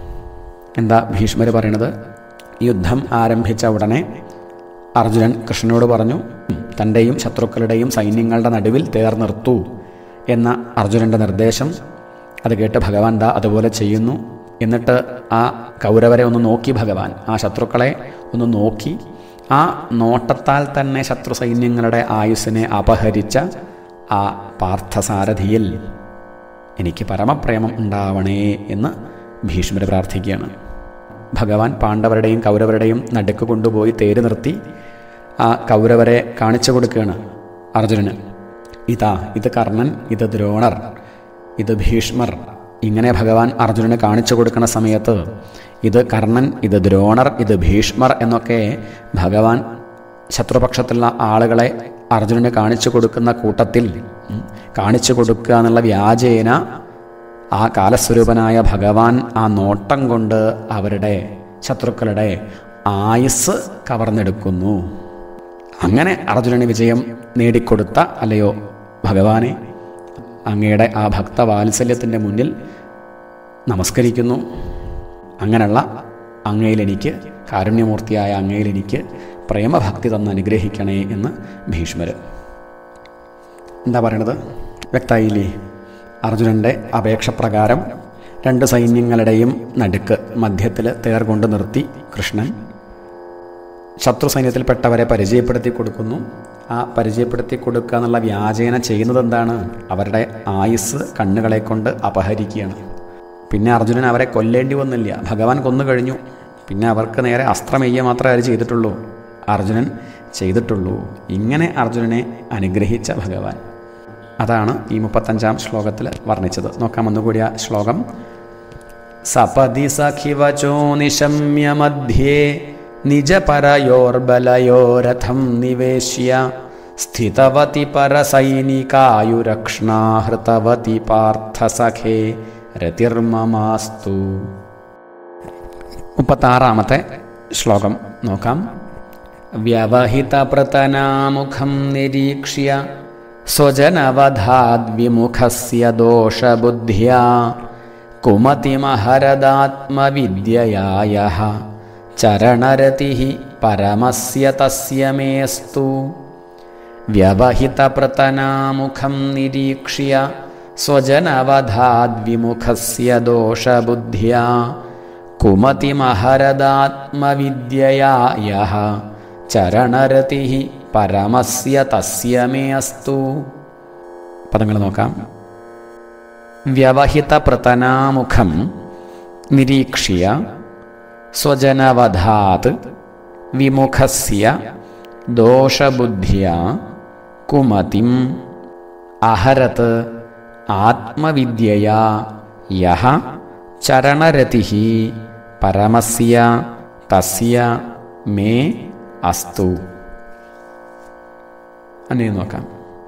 എന്താ ഭീഷ്മർ പറയണത് യുദ്ധം ആരംഭിച്ച ഉടനെ അർജുനൻ കൃഷ്ണനോട് പറഞ്ഞു "ഉം, തൻ്റെയും ശത്രുക്കളുടെയും സൈന്യങ്ങളുടെ നടുവിൽ തേർ നിർത്തൂ എന്ന അർജുനൻ്റെ നിർദ്ദേശം അത് കേട്ട് ഭഗവാൻ ദാ അതുപോലെ ചെയ്യുന്നു എന്നിട്ട് ആ കൗരവരെ ഒന്ന് നോക്കി ഭഗവാൻ ആ ശത്രുക്കളെ ഒന്ന് നോക്കി ആ നോട്ടത്താൽ തന്നെ ശത്രു സൈന്യങ്ങളുടെ ആയുസ്സിനെ അപഹരിച്ച ആ പാർത്ഥസാരഥിയിൽ എനിക്ക് പരമപ്രേമം ഉണ്ടാവണേ എന്ന് ഭീഷ്മർ പ്രാർത്ഥിക്കുകയാണ് ഭഗവാൻ പാണ്ഡവരുടെയും കൗരവരുടെയും നടുക്ക് കൊണ്ടുപോയി തേര് നിർത്തി ആ കൗരവരെ കാണിച്ചു കൊടുക്കുകയാണ് അർജുനന് ഇതാ ഇത് കർണൻ ഇത് ദ്രോണർ ഇത് ഭീഷ്മർ ഇങ്ങനെ ഭഗവാൻ അർജുനന് കാണിച്ചു കൊടുക്കുന്ന സമയത്ത് ഇത് കർണൻ ഇത് ദ്രോണർ ഇത് ഭീഷ്മർ എന്നൊക്കെ ഭഗവാൻ ശത്രുപക്ഷത്തുള്ള ആളുകളെ അർജുനന് കാണിച്ചു കൊടുക്കുന്ന കൂട്ടത്തിൽ ഉം, കാണിച്ചു കൊടുക്കുക എന്നുള്ള വ്യാജേന ആ കാലസ്വരൂപനായ ഭഗവാൻ ആ നോട്ടം കൊണ്ട് അവരുടെ ശത്രുക്കളുടെ ആയുസ് കവർന്നെടുക്കുന്നു അങ്ങനെ അർജുനന് വിജയം നേടിക്കൊടുത്ത അല്ലയോ ഭഗവാനെ അങ്ങയുടെ ആ ഭക്തവാത്സല്യത്തിൻ്റെ മുന്നിൽ നമസ്കരിക്കുന്നു അങ്ങനെയുള്ള അങ്ങയിലെനിക്ക് കാരുണ്യമൂർത്തിയായ അങ്ങയിലെനിക്ക് പ്രേമഭക്തി തന്ന് അനുഗ്രഹിക്കണേ എന്ന് ഭീഷ്മർ എന്താ പറയണത് വ്യക്തമായില്ലേ അർജുനൻ്റെ അപേക്ഷ പ്രകാരം രണ്ട് സൈന്യങ്ങളുടെയും നടുക്ക് മധ്യത്തിൽ തേർ കൊണ്ട് നിർത്തി കൃഷ്ണൻ ശത്രു സൈന്യത്തിൽപ്പെട്ടവരെ പരിചയപ്പെടുത്തി കൊടുക്കുന്നു ആ പരിചയപ്പെടുത്തി കൊടുക്കുക എന്നുള്ള വ്യാജേന ചെയ്യുന്നത് എന്താണ് അവരുടെ ആയുസ് കണ്ണുകളെ കൊണ്ട് അപഹരിക്കുകയാണ് പിന്നെ അർജുനൻ അവരെ കൊല്ലേണ്ടി വന്നില്ല ഭഗവാൻ കൊന്നു കഴിഞ്ഞു പിന്നെ അവർക്ക് നേരെ അസ്ത്രമെയ്യ മാത്രമേ അവർ ചെയ്തിട്ടുള്ളൂ അർജുനൻ ചെയ്തിട്ടുള്ളൂ ഇങ്ങനെ അർജുനനെ അനുഗ്രഹിച്ച ഭഗവാൻ അതാണ് ഈ മുപ്പത്തഞ്ചാം ശ്ലോകത്തിൽ വർണ്ണിച്ചത് നോക്കാം ഒന്നുകൂടി ആ ശ്ലോകം സപതി സഖിവചോ നിശമ്യ മധ്യേ നിജപരയോർബലയോരഥം നിവേശ്യ സ്ഥിതവതി പരസൈനികായുരക്ഷ്ണാഹൃതവതി പാർത്ഥസഖേ രതിർമമാസ്തു മുപ്പത്താറാമത്തെ ശ്ലോകം നോക്കാം വ്യവഹിതപ്രതനാമുഖം നിരീക്ഷ്യ സ്വജനവധാദ്വിമുഖസ്യ ദോഷബുദ്ധ്യാ കുമതിമഹരദാത്മവിദ്യയായ ചരണരതി പരമസ്യ തസ്യ മേസ്തു വ്യവഹിതപ്രതനാമുഖം നിരീക്ഷ്യ സ്വജനവധാദ്വിമുഖസ്യ ദോഷബുദ്ധ്യാ കുമതിമഹരദാത്മവിദ്യയാ യഃ ചരണരതി പരമസ്യ തസ്യ മേ അസ്തു പദങ്ങൾ നോക്കാം വ്യവഹിതപ്രതനാമുഖം നിരീക്ഷ്യ സ്വജനവധാത് വിമുഖസ്യ ദോഷബുദ്ധ്യാ കുമതിം അഹരത് ആത്മവിദ്യയാ യഹ ചരണരതി പരമസ്യ തസ്യ മേ അസ്തു അന്നെ നോക്കാം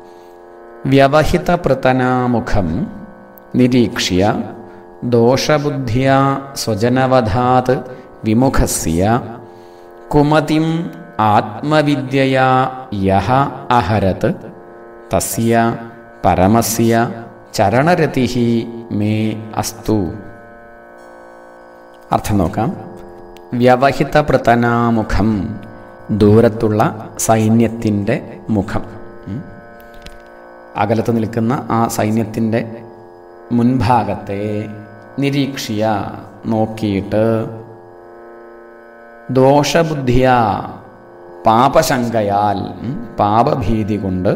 വ്യവഹിതപൃതനാമുഖം നിരീക്ഷ്യ ദോഷബുദ്ധ്യാ സ്വജനവധാത് വിമുഖസ്യ കുമതിം ആത്മവിദ്യയാ യഹ അഹരത് തസ്യ പരമസ്യ ചരണരതി മേ അസ്തു അർത്ഥം നോക്കാം വ്യവഹിതപൃതനാമുഖം ദൂരത്തുള്ള സൈന്യത്തിൻ്റെ മുഖം ഉം. അകലത്ത് നിൽക്കുന്ന ആ സൈന്യത്തിൻ്റെ മുൻഭാഗത്തെ നിരീക്ഷ്യ നോക്കിയിട്ട് ദോഷബുദ്ധിയ പാപശങ്കയാൽ ഉം, പാപഭീതി കൊണ്ട്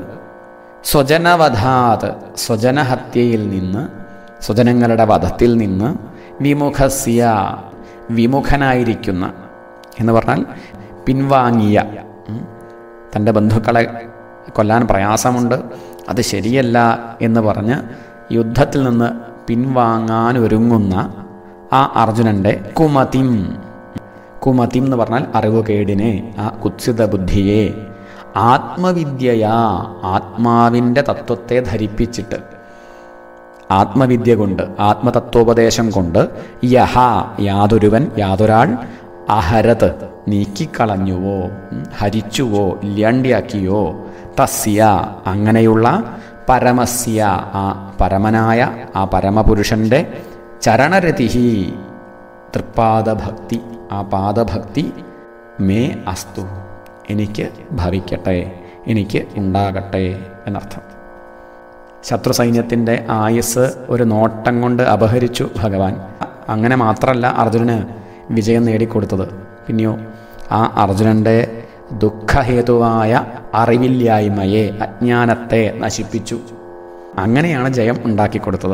സ്വജനവധാത് സ്വജനഹത്യയിൽ നിന്ന് സ്വജനങ്ങളുടെ വധത്തിൽ നിന്ന് വിമുഖസ്യ വിമുഖനായിരിക്കുന്ന എന്ന് പറഞ്ഞാൽ പിൻവാങ്ങിയ ഉം, തൻ്റെ ബന്ധുക്കളെ കൊല്ലാൻ പ്രയാസമുണ്ട് അത് ശരിയല്ല എന്ന് പറഞ്ഞ് യുദ്ധത്തിൽ നിന്ന് പിൻവാങ്ങാൻ ഒരുങ്ങുന്ന ആ അർജുനൻ്റെ കുമതിം കുമതിം എന്ന് പറഞ്ഞാൽ അറിവുകേടിനെ ആ കുത്സിത ബുദ്ധിയെ ആത്മവിദ്യയാ ആത്മാവിൻ്റെ തത്വത്തെ ധരിപ്പിച്ചിട്ട് ആത്മവിദ്യ കൊണ്ട് ആത്മതത്വോപദേശം കൊണ്ട് യഹ യാതൊരുവൻ യാതൊരാൾ അഹരത് നീക്കിക്കളഞ്ഞുവോ ഉം, ഹരിച്ചുവോ ഇല്ലാണ്ടിയാക്കിയോ തസ്യ അങ്ങനെയുള്ള പരമസ്യ ആ പരമനായ ആ പരമപുരുഷൻ്റെ ചരണരതിഹി തൃപ്പാദഭക്തി ആ പാദഭക്തി മേ അസ്തു എനിക്ക് ഭവിക്കട്ടെ എനിക്ക് ഉണ്ടാകട്ടെ എന്നർത്ഥം ശത്രു സൈന്യത്തിൻ്റെ ആയുസ് ഒരു നോട്ടം കൊണ്ട് അപഹരിച്ചു ഭഗവാൻ അങ്ങനെ മാത്രമല്ല അർജുനന് വിജയം നേടിക്കൊടുത്തത് പിന്നെയോ ആ അർജുനൻ്റെ ദുഃഖഹേതുവായ അറിവില്ലായ്മയെ അജ്ഞാനത്തെ നശിപ്പിച്ചു അങ്ങനെയാണ് ജയം ഉണ്ടാക്കിക്കൊടുത്തത്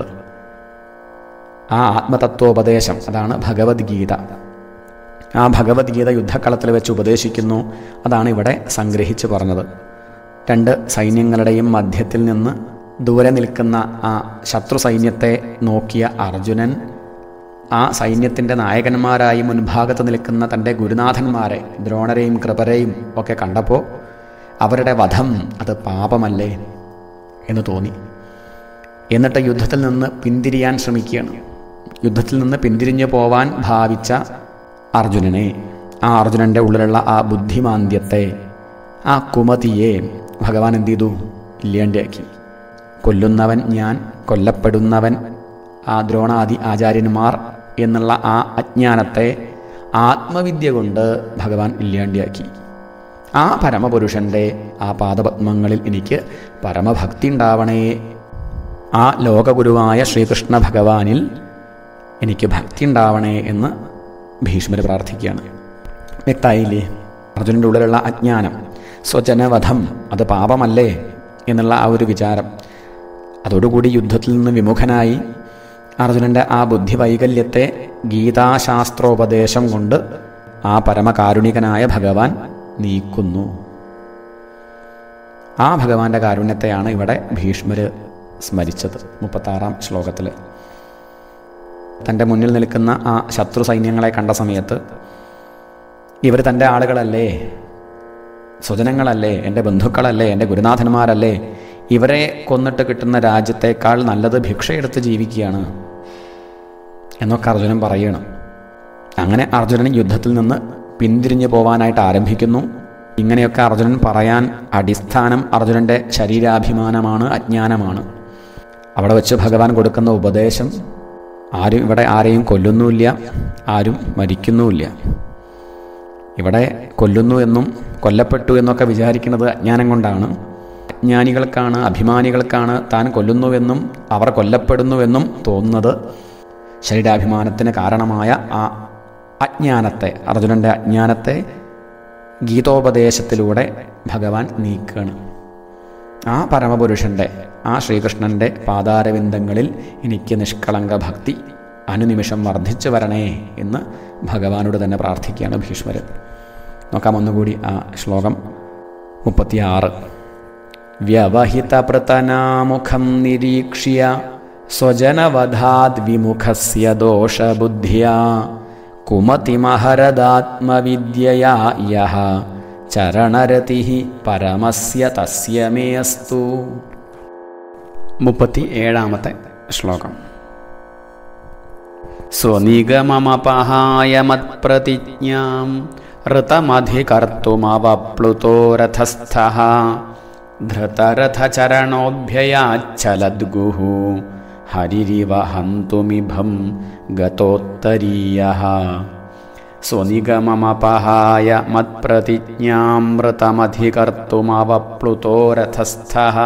ആ ആത്മതത്വോപദേശം അതാണ് ഭഗവത്ഗീത ആ ഭഗവത്ഗീത യുദ്ധക്കളത്തിൽ വെച്ച് ഉപദേശിക്കുന്നു അതാണ് ഇവിടെ സംഗ്രഹിച്ച് പറഞ്ഞത് രണ്ട് സൈന്യങ്ങളുടെയും മധ്യത്തിൽ നിന്ന് ദൂരെ നിൽക്കുന്ന ആ ശത്രു സൈന്യത്തെ നോക്കിയ അർജുനൻ ആ സൈന്യത്തിൻ്റെ നായകന്മാരായി മുൻഭാഗത്ത് നിൽക്കുന്ന തൻ്റെ ഗുരുനാഥന്മാരെ ദ്രോണരെയും കൃപരെയും ഒക്കെ കണ്ടപ്പോൾ അവരുടെ വധം അത് പാപമല്ലേ എന്ന് തോന്നി എന്നിട്ട് യുദ്ധത്തിൽ നിന്ന് പിന്തിരിയാൻ ശ്രമിക്കുകയാണ് യുദ്ധത്തിൽ നിന്ന് പിന്തിരിഞ്ഞു പോവാൻ ഭാവിച്ച അർജുനനെ ആ അർജുനൻ്റെ ഉള്ളിലുള്ള ആ ബുദ്ധിമാന്ദ്യത്തെ ആ കുമതിയെ ഭഗവാൻ എന്ത് ചെയ്തു ഇല്ലാണ്ടിയാക്കി കൊല്ലുന്നവൻ ഞാൻ കൊല്ലപ്പെടുന്നവൻ ആ ദ്രോണാദി ആചാര്യന്മാർ എന്നുള്ള ആ അജ്ഞാനത്തെ ആത്മവിദ്യ കൊണ്ട് ഭഗവാൻ ഇല്ലാണ്ടിയാക്കി ആ പരമപുരുഷൻ്റെ ആ പാദപത്മങ്ങളിൽ എനിക്ക് പരമഭക്തി ഉണ്ടാവണേ ആ ലോകഗുരുവായ ശ്രീകൃഷ്ണ ഭഗവാനിൽ എനിക്ക് ഭക്തി ഉണ്ടാവണേ എന്ന് ഭീഷ്മർ പ്രാർത്ഥിക്കുകയാണ് വ്യക്തമായില്ലേ അർജുനൻ്റെ ഉള്ളിലുള്ള അജ്ഞാനം സ്വജനവധം അത് പാപമല്ലേ എന്നുള്ള ആ ഒരു വിചാരം അതോടുകൂടി യുദ്ധത്തിൽ നിന്ന് വിമുഖനായി അർജുനൻ്റെ ആ ബുദ്ധി വൈകല്യത്തെ ഗീതാശാസ്ത്രോപദേശം കൊണ്ട് ആ പരമകാരുണികനായ ഭഗവാൻ നീക്കുന്നു ആ ഭഗവാന്റെ കാരുണ്യത്തെയാണ് ഇവിടെ ഭീഷ്മര് സ്മരിച്ചത് മുപ്പത്താറാം ശ്ലോകത്തിൽ തൻ്റെ മുന്നിൽ നിൽക്കുന്ന ആ ശത്രു സൈന്യങ്ങളെ കണ്ട സമയത്ത് ഇവർ തൻ്റെ ആളുകളല്ലേ സ്വജനങ്ങളല്ലേ എൻ്റെ ബന്ധുക്കളല്ലേ എൻ്റെ ഗുരുനാഥന്മാരല്ലേ ഇവരെ കൊന്നിട്ട് കിട്ടുന്ന രാജ്യത്തേക്കാൾ നല്ലത് ഭിക്ഷയെടുത്ത് ജീവിക്കുകയാണ് എന്നൊക്കെ അർജുനൻ പറയണം അങ്ങനെ അർജുനൻ യുദ്ധത്തിൽ നിന്ന് പിന്തിരിഞ്ഞു പോവാനായിട്ട് ആരംഭിക്കുന്നു ഇങ്ങനെയൊക്കെ അർജുനൻ പറയാൻ അടിസ്ഥാനം അർജുനൻ്റെ ശരീരാഭിമാനമാണ് അജ്ഞാനമാണ് അവിടെ വെച്ച് ഭഗവാൻ കൊടുക്കുന്ന ഉപദേശം ആരും ഇവിടെ ആരെയും കൊല്ലുന്നുമില്ല ആരും മരിക്കുന്നുമില്ല ഇവിടെ കൊല്ലുന്നു എന്നും കൊല്ലപ്പെട്ടു എന്നൊക്കെ വിചാരിക്കുന്നത് അജ്ഞാനം കൊണ്ടാണ് അജ്ഞാനികൾക്കാണ് അഭിമാനികൾക്കാണ് താൻ കൊല്ലുന്നുവെന്നും അവർ കൊല്ലപ്പെടുന്നുവെന്നും തോന്നുന്നത് ശരീരാഭിമാനത്തിന് കാരണമായ ആ അജ്ഞാനത്തെ അർജുനൻ്റെ അജ്ഞാനത്തെ ഗീതോപദേശത്തിലൂടെ ഭഗവാൻ നീക്കുകയാണ് ആ പരമപുരുഷൻ്റെ ആ ശ്രീകൃഷ്ണൻ്റെ പാതാരവിന്ദങ്ങളിൽ എനിക്ക് നിഷ്കളങ്ക ഭക്തി അനുനിമിഷം വർദ്ധിച്ചു വരണേ എന്ന് ഭഗവാനോട് തന്നെ പ്രാർത്ഥിക്കുകയാണ് ഭീഷ്മർ നോക്കാം ഒന്നുകൂടി ആ ശ്ലോകം മുപ്പത്തിയാറ് വ്യവഹിതപ്രതനാമുഖം നിരീക്ഷ്യ സ്വജനവധാദ് വിമുഖസ്യ ദോഷബുദ്ധ്യാ കുമതിമഹരദാത്മവിദ്യയാ യഹ ചരണരതി പരമസ്യ തസ്യ മേസ്തു മുപ്പത്തി ഏഴാമത്തെ ശ്ലോകം സ്വനിഗമമപഹായ മത്പ്രതിജ്ഞാം ഋതമധികർത്തുമവപ്ലുതോ രഥസ്ഥഃ ധൃതരഥചരണോഭ്യയാച്ഛലദ്ഗുः ഹരിരിവ ഹന്തുമിഭം ഗതോത്തരീയः സ്വനിഗമമപഹായ മത്പ്രതിജ്ഞാമൃതമധികർത്തുമവപ്ലുതോ രഥസ്ഥഃ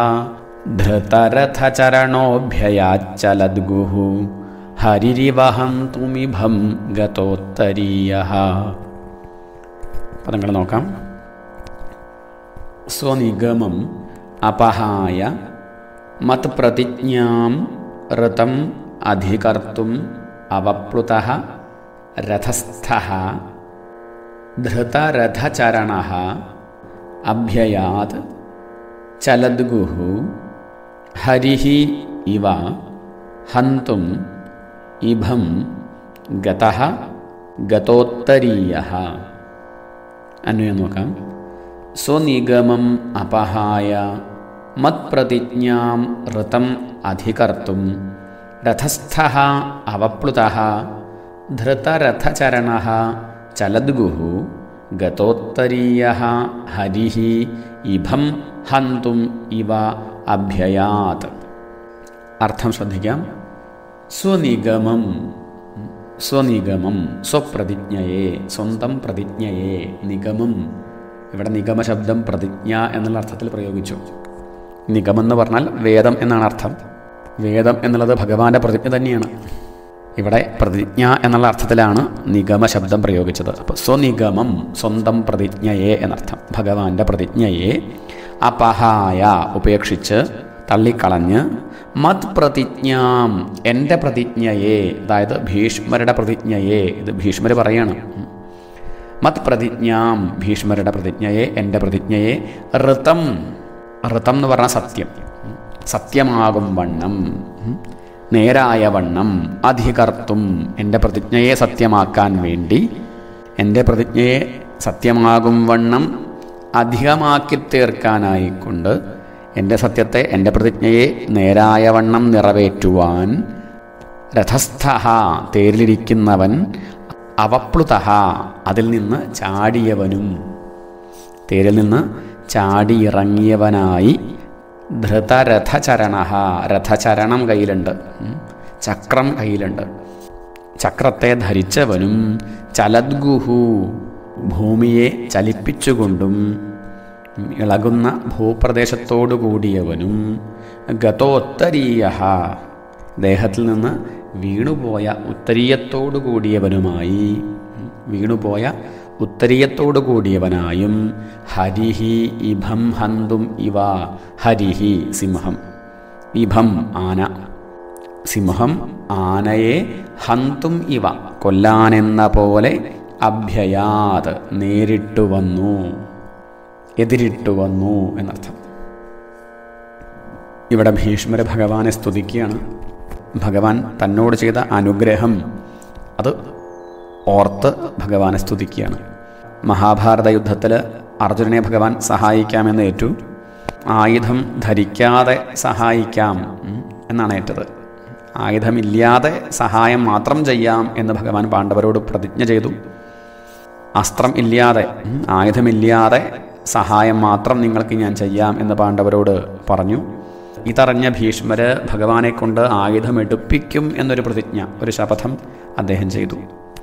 ധൃതരഥചരണോഭ്യയാച്ഛലദ്ഗുः ഹരിരിവഹന്തുമിഭം ഗതോത്തരീയ പദങ്ങൾ നോക്കാം സ്വനിഗമം അപഹായ മത് പ്രതിജ്ഞാം ഋതം അധികർത്തും അവപ്ലുത രഥസ്ഥ ധൃതരഥചരണ അഭ്യയാത് ചലദ്ഗു ഹരി ഇവ ഹന്തും ഇഭം ഗത ഗതോത്തരീയ അന്വയം നോക്കാം സ്വനിഗമം അപഹായ മത്പ്രതിജ്ഞാം ഋതം അധികർത്തും രഥസ്ഥ അവപ്ലുത ധൃതരഥചരണ ചലദ്ഗു ഗതോത്തരീയ ഹരി ഇഭം ഹന്തും ഇവ അഭ്യയാത് അർത്ഥം ശ്രദ്ധിക്കാം സ്വനിഗമം സ്വനിഗമം സ്വപ്രതിജ്ഞയെ സ്വന്തം പ്രതിജ്ഞയെ നിഗമം ഇവിടെ നിഗമ ശബ്ദം പ്രതിജ്ഞ എന്നുള്ള അർത്ഥത്തിൽ പ്രയോഗിച്ചു നിഗമം എന്ന് പറഞ്ഞാൽ വേദം എന്നാണ് അർത്ഥം വേദം എന്നുള്ളത് ഭഗവാന്റെ പ്രതിജ്ഞ തന്നെയാണ് ഇവിടെ പ്രതിജ്ഞ എന്നുള്ള അർത്ഥത്തിലാണ് നിഗമ ശബ്ദം പ്രയോഗിച്ചത് അപ്പോൾ സ്വനിഗമം സ്വന്തം പ്രതിജ്ഞയെ എന്നർത്ഥം ഭഗവാന്റെ പ്രതിജ്ഞയെ അപഹായ ഉപേക്ഷിച്ച് തള്ളിക്കളഞ്ഞ് മത് പ്രതിജ്ഞാം എൻ്റെ പ്രതിജ്ഞയെ അതായത് ഭീഷ്മരുടെ പ്രതിജ്ഞയെ ഇത് ഭീഷ്മർ പറയാണ് മത് പ്രതിജ്ഞാം ഭീഷ്മരുടെ പ്രതിജ്ഞയെ എൻ്റെ പ്രതിജ്ഞയെ ഋതം ഋതം എന്ന് പറഞ്ഞാൽ സത്യം സത്യമാകും വണ്ണം നേരായ വണ്ണം അധികർത്തും എൻ്റെ പ്രതിജ്ഞയെ സത്യമാക്കാൻ വേണ്ടി എൻ്റെ പ്രതിജ്ഞയെ സത്യമാകും വണ്ണം അധികമാക്കി തീർക്കാനായിക്കൊണ്ട് എൻ്റെ സത്യത്തെ എൻ്റെ പ്രതിജ്ഞയെ നേരായ വണ്ണം നിറവേറ്റുവാൻ രഥസ്ഥ തേരിലിരിക്കുന്നവൻ അവപ്ലുത അതിൽ നിന്ന് ചാടിയവനും തേരിൽ നിന്ന് ചാടിയിറങ്ങിയവനായി ധൃതരഥചരണ രഥചരണം കയ്യിലുണ്ട് ചക്രം കയ്യിലുണ്ട് ചക്രത്തെ ധരിച്ചവനും ചലദ്ഗുഹു ഭൂമിയെ ചലിപ്പിച്ചുകൊണ്ടും ഇളകുന്ന ഭൂപ്രദേശത്തോടു കൂടിയവനും ഗതോത്തരീയ ദേഹത്തിൽ നിന്ന് വീണുപോയ ഉത്തരീയത്തോടു കൂടിയവനുമായി വീണുപോയ ഉത്തരീയത്തോടു കൂടിയവനായും ഹരിഹി ഇഭം ഹന്തും ഇവ ഹരിഹി സിംഹം ഇഭം ആന സിംഹം ആനയെ ഹന്തും ഇവ കൊല്ലാനെന്ന പോലെ അഭ്യയാത് നേരിട്ടു വന്നു എതിരിട്ടു വന്നു എന്നർത്ഥം ഇവിടെ ഭീഷ്മര ഭഗവാനെ സ്തുതിക്കുകയാണ് ഭഗവാൻ തന്നോട് ചെയ്ത അനുഗ്രഹം അത് ഓർത്ത് ഭഗവാനെ സ്തുതിക്കുകയാണ് മഹാഭാരത യുദ്ധത്തിൽ അർജുനനെ ഭഗവാൻ സഹായിക്കാമെന്ന് ഏറ്റു ആയുധം ധരിക്കാതെ സഹായിക്കാം ഉം, എന്നാണ് ഏറ്റത് ആയുധമില്ലാതെ സഹായം മാത്രം ചെയ്യാം എന്ന് ഭഗവാൻ പാണ്ഡവരോട് പ്രതിജ്ഞ ചെയ്തു അസ്ത്രം ഇല്ലാതെ ഉം, ആയുധമില്ലാതെ സഹായം മാത്രം നിങ്ങൾക്ക് ഞാൻ ചെയ്യാം എന്ന് പാണ്ഡവരോട് പറഞ്ഞു ഇതറിഞ്ഞ ഭീഷ്മര് ഭഗവാനെ കൊണ്ട് ആയുധം എടുപ്പിക്കും എന്നൊരു പ്രതിജ്ഞ ഒരു ശപഥം അദ്ദേഹം ചെയ്തു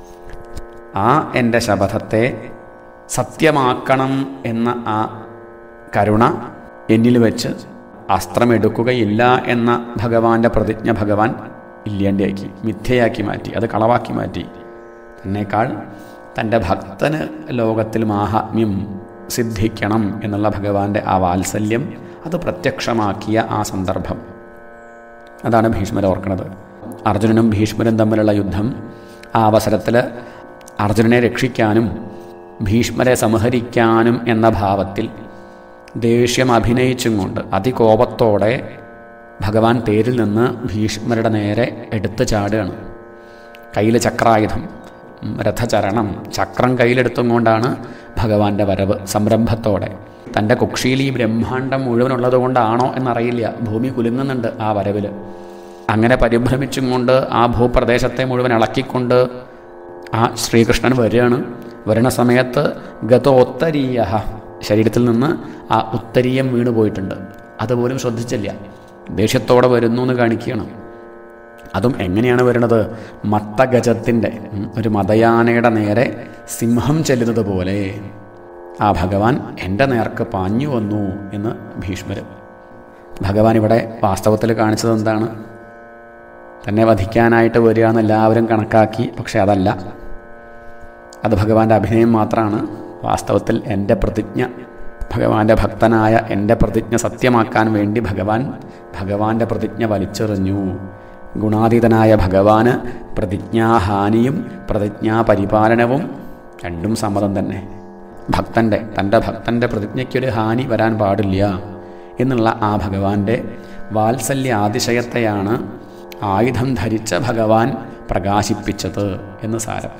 ആ എൻ്റെ ശപഥത്തെ സത്യമാക്കണം എന്ന ആ കരുണ എന്നിൽ വെച്ച് അസ്ത്രമെടുക്കുകയില്ല എന്ന ഭഗവാന്റെ പ്രതിജ്ഞ ഭഗവാൻ ഇല്ലേണ്ടിയാക്കി മിഥ്യയാക്കി മാറ്റി അത് കളവാക്കി മാറ്റി തന്നേക്കാൾ തൻ്റെ ഭക്തന് ലോകത്തിൽ മാഹാത്മ്യം സിദ്ധിക്കണം എന്നുള്ള ഭഗവാന്റെ ആ വാത്സല്യം അത് പ്രത്യക്ഷമാക്കിയ ആ സന്ദർഭം അതാണ് ഭീഷ്മർ ഓർക്കുന്നത് അർജുനനും ഭീഷ്മരും തമ്മിലുള്ള യുദ്ധം ആ അവസരത്തിൽ അർജുനനെ രക്ഷിക്കാനും ഭീഷ്മരെ സംഹരിക്കാനും എന്ന ഭാവത്തിൽ ദേഷ്യം അഭിനയിച്ചും കൊണ്ട് അതികോപത്തോടെ ഭഗവാൻ തേരിൽ നിന്ന് ഭീഷ്മരുടെ നേരെ എടുത്തു ചാടുകയാണ് കയ്യിൽ ചക്രായുധം ഉം, രഥചരണം ചക്രം കയ്യിലെടുത്തും കൊണ്ടാണ് ഭഗവാന്റെ വരവ് സംരംഭത്തോടെ തൻ്റെ കുക്ഷിയിൽ ഈ ബ്രഹ്മാണ്ടം മുഴുവനുള്ളത് കൊണ്ടാണോ എന്നറിയില്ല ഭൂമി കുലുങ്ങുന്നുണ്ട് ആ വരവിൽ അങ്ങനെ പരിഭ്രമിച്ചും കൊണ്ട് ആ ഭൂപ്രദേശത്തെ മുഴുവൻ ഇളക്കിക്കൊണ്ട് ആ ശ്രീകൃഷ്ണൻ വരികയാണ് വരുന്ന സമയത്ത് ഗതോത്തരീയ ശരീരത്തിൽ നിന്ന് ആ ഉത്തരീയം വീണു പോയിട്ടുണ്ട് അതുപോലും ശ്രദ്ധിച്ചില്ല ദേഷ്യത്തോടെ വരുന്നു എന്ന് കാണിക്കുകയാണ് അതും എങ്ങനെയാണ് വരുന്നത് മത്തഗജത്തിൻ്റെ ഉം, ഒരു മതയാനയുടെ നേരെ സിംഹം ചെല്ലുന്നത് പോലെ ആ ഭഗവാൻ എൻ്റെ നേർക്ക് പാഞ്ഞു വന്നു എന്ന് ഭീഷ്മര് ഭഗവാൻ ഇവിടെ വാസ്തവത്തിൽ കാണിച്ചത് എന്താണ് തന്നെ വധിക്കാനായിട്ട് വരിക എന്ന് എല്ലാവരും കണക്കാക്കി പക്ഷെ അതല്ല അത് ഭഗവാന്റെ അഭിനയം മാത്രമാണ് വാസ്തവത്തിൽ എൻ്റെ പ്രതിജ്ഞ ഭഗവാന്റെ ഭക്തനായ എൻ്റെ പ്രതിജ്ഞ സത്യമാക്കാൻ വേണ്ടി ഭഗവാൻ ഭഗവാന്റെ പ്രതിജ്ഞ വലിച്ചെറിഞ്ഞു ഗുണാതീതനായ ഭഗവാന് പ്രതിജ്ഞാഹാനിയും പ്രതിജ്ഞാപരിപാലനവും രണ്ടും സമ്മതം തന്നെ ഭക്തൻ്റെ തൻ്റെ ഭക്തൻ്റെ പ്രതിജ്ഞയ്ക്കൊരു ഹാനി വരാൻ പാടില്ല എന്നുള്ള ആ ഭഗവാന്റെ വാത്സല്യ അതിശയത്തെയാണ് ആയുധം ധരിച്ച ഭഗവാൻ പ്രകാശിപ്പിച്ചത് എന്ന് സാരം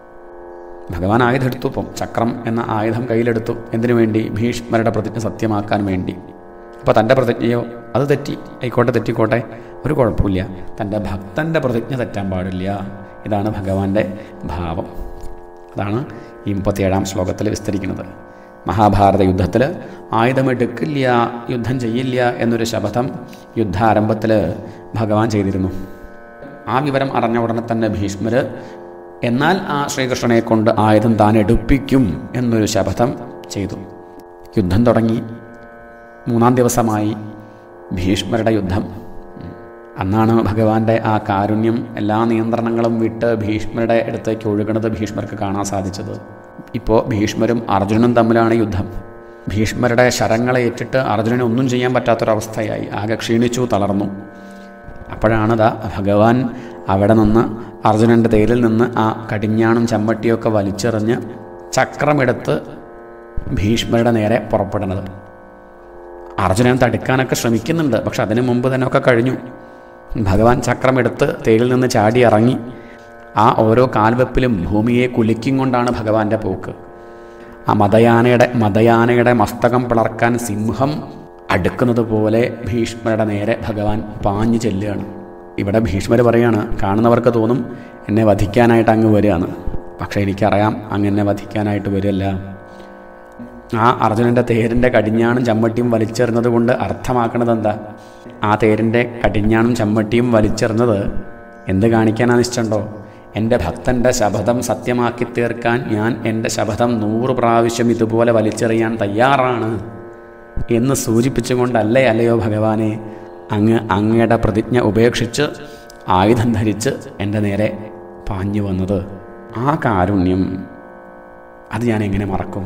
ഭഗവാൻ ആയുധം എടുത്തു ഇപ്പം ചക്രം എന്ന ആയുധം കയ്യിലെടുത്തു എന്തിനു വേണ്ടി ഭീഷ്മരുടെ പ്രതിജ്ഞ സത്യമാക്കാൻ വേണ്ടി അപ്പോൾ തൻ്റെ പ്രതിജ്ഞയോ അത് തെറ്റി ആയിക്കോട്ടെ തെറ്റിക്കോട്ടെ ഒരു കുഴപ്പമില്ല തൻ്റെ ഭക്തൻ്റെ പ്രതിജ്ഞ തെറ്റാൻ പാടില്ല ഇതാണ് ഭഗവാന്റെ ഭാവം അതാണ് ഈ മുപ്പത്തിയേഴാം ശ്ലോകത്തിൽ വിസ്തരിക്കുന്നത് മഹാഭാരത യുദ്ധത്തിൽ ആയുധമെടുക്കില്ല യുദ്ധം ചെയ്യില്ല എന്നൊരു ശപഥം യുദ്ധാരംഭത്തിൽ ഭഗവാൻ ചെയ്തിരുന്നു ആ വിവരം അറിഞ്ഞ ഉടനെ തന്നെ ഭീഷ്മര് എന്നാൽ ആ ശ്രീകൃഷ്ണനെ കൊണ്ട് ആയുധം താൻ എടുപ്പിക്കും എന്നൊരു ശപഥം ചെയ്തു യുദ്ധം തുടങ്ങി മൂന്നാം ദിവസമായി ഭീഷ്മരുടെ യുദ്ധം അന്നാണ് ഭഗവാന്റെ ആ കാരുണ്യം എല്ലാ നിയന്ത്രണങ്ങളും വിട്ട് ഭീഷ്മരുടെ അടുത്തേക്ക് ഒഴുകണത് ഭീഷ്മർക്ക് കാണാൻ സാധിച്ചത് ഇപ്പോൾ ഭീഷ്മരും അർജുനനും തമ്മിലാണ് യുദ്ധം ഭീഷ്മരുടെ ശരങ്ങളെ ഏറ്റിട്ട് അർജുനന് ഒന്നും ചെയ്യാൻ പറ്റാത്തൊരവസ്ഥയായി ആകെ ക്ഷീണിച്ചു തളർന്നു അപ്പോഴാണതാ ഭഗവാൻ അവിടെ നിന്ന് അർജുനൻ്റെ തേരിൽ നിന്ന് ആ കടിഞ്ഞാണും ചമ്മട്ടിയൊക്കെ വലിച്ചെറിഞ്ഞ് ചക്രമെടുത്ത് ഭീഷ്മരുടെ നേരെ പുറപ്പെടുന്നത് അർജുനൻ തടുക്കാനൊക്കെ ശ്രമിക്കുന്നുണ്ട് പക്ഷെ അതിനു മുമ്പ് തന്നെ ഒക്കെ കഴിഞ്ഞു ഭഗവാൻ ചക്രമെടുത്ത് തേരിൽ നിന്ന് ചാടി ഇറങ്ങി ആ ഓരോ കാൽവെപ്പിലും ഭൂമിയെ കുലുക്കും കൊണ്ടാണ് ഭഗവാന്റെ പോക്ക് ആ മതയാനയുടെ മതയാനയുടെ മസ്തകം പിളർക്കാൻ സിംഹം അടുക്കുന്നത് പോലെ ഭീഷ്മരുടെ നേരെ ഭഗവാൻ പാഞ്ഞു ചെല്ലുകയാണ് ഇവിടെ ഭീഷ്മർ പറയാണ് കാണുന്നവർക്ക് തോന്നും എന്നെ വധിക്കാനായിട്ട് അങ്ങ് വരികയാണ് പക്ഷേ എനിക്കറിയാം അങ്ങ് എന്നെ വധിക്കാനായിട്ട് വരില്ല ആ അർജുനൻ്റെ തേരിൻ്റെ കടിഞ്ഞാണും ചമ്മട്ടിയും വലിച്ചെറിഞ്ഞത് കൊണ്ട് അർത്ഥമാക്കുന്നത് എന്താ ആ തേരിൻ്റെ കടിഞ്ഞാണും ചമ്മട്ടിയും വലിച്ചെറിഞ്ഞത് എന്ത് കാണിക്കാനാണ് ഇഷ്ടമുണ്ടോ എൻ്റെ ഭക്തൻ്റെ ശപഥം സത്യമാക്കി തീർക്കാൻ ഞാൻ എൻ്റെ ശപഥം നൂറ് പ്രാവശ്യം ഇതുപോലെ വലിച്ചെറിയാൻ തയ്യാറാണ് എന്ന് സൂചിപ്പിച്ചുകൊണ്ടല്ലേ അല്ലയോ ഭഗവാനെ അങ്ങ് അങ്ങയുടെ പ്രതിജ്ഞ ഉപേക്ഷിച്ച് ആയുധം ധരിച്ച് എൻ്റെ നേരെ പാഞ്ഞു വന്നത് ആ കാരുണ്യം അത് ഞാൻ എങ്ങനെ മറക്കും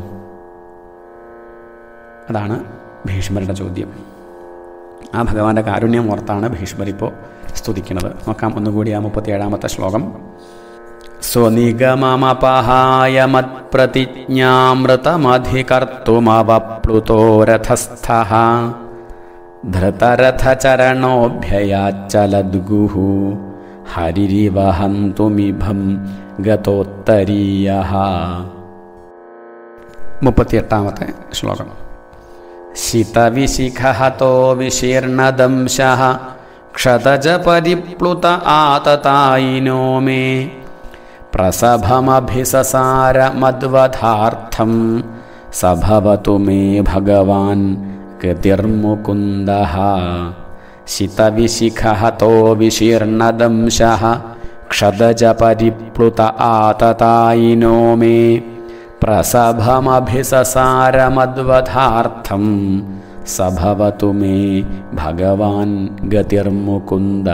അതാണ് ഭീഷ്മരുടെ ചോദ്യം ആ ഭഗവാന്റെ കാരുണ്യം ഓർത്താണ് ഭീഷ്മർ ഇപ്പോൾ സ്തുതിക്കുന്നത് നോക്കാം ഒന്നുകൂടി ആ മുപ്പത്തിയേഴാമത്തെ ശ്ലോകം സ്വനിഗമമപഹായ മത്പ്രതിജ്ഞാമൃതമധികർത്തുമവപ്ലുതോ രഥസ്ഥ ധൃതരഥചരണോഭ്യയാച്ചലദ്ഗുः ഹരിരിവഹന്തുമിഭം ഗതോത്തരീയ മുപ്പത്തിയെട്ടാമത്തെ ശ്ലോകം ശിതവിശിഖഹതോ വിശീർണദംശः ക്ഷതജ പരിപ്ലുത ആതതായിനോ മേ പ്രസഭമഭിസസാര മദ്വധാർത്ഥം സഭവതു മേ ഭഗവാൻ ഗതിർമുകുന്ദ ശിതവിശിഖഹതോ വിശീർണദംശ ക്ഷതജ പരിപ്ലുത ആതതായിനോ മേ പ്രസഭമഭിസസാരമദ്വധാർത്ഥം സഭവതു മേ ഭഗവാൻ ഗതിർമുകുന്ദ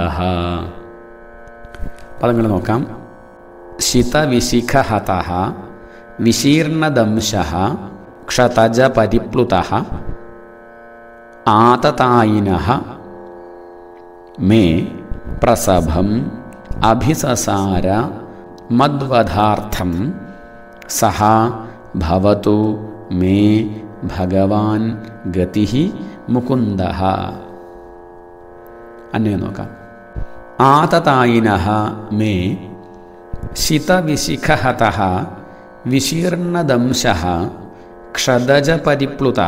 പദങ്ങൾ നോക്കാം ശിതവിശിഖഹത വിശീർണദംശ ക്ഷതജ പരിപ്ലുത ആതതായിന മേ പ്രസഭം അഭിസസാര മദ്വധാർത്ഥം സഹ ഭവതു മേ ഭഗവാൻ ഗതി മുകുന്ദ അന്വയം നോക്കാം ആതതായിന മേ ശിതവിശിഖഹത വിശീർണദംശ ക്ഷതജപരിപ്ലുത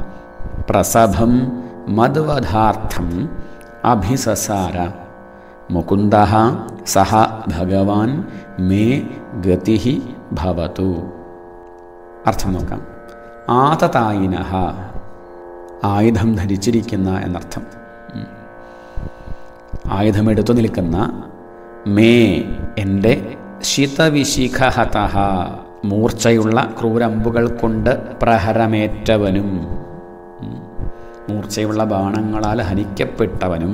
പ്രസഭം മദ്വധാർത്ഥം അഭിസസാര മുകുന്ദ സഹ ഭഗവാൻ മേ ഗതി ഭവതു അർത്ഥം നോക്കാം ആതതായിന ആയുധം ധരിച്ചിരിക്കുന്ന എന്നർത്ഥം ഉം. ആയുധമെടുത്തു നിൽക്കുന്ന മേ എൻ്റെ ശിതവിശിഖഹത മൂർച്ചയുള്ള ക്രൂരമ്പുകൾ കൊണ്ട് പ്രഹരമേറ്റവനും ഉം. മൂർച്ചയുള്ള ബാണങ്ങളാൽ ഹനിക്കപ്പെട്ടവനും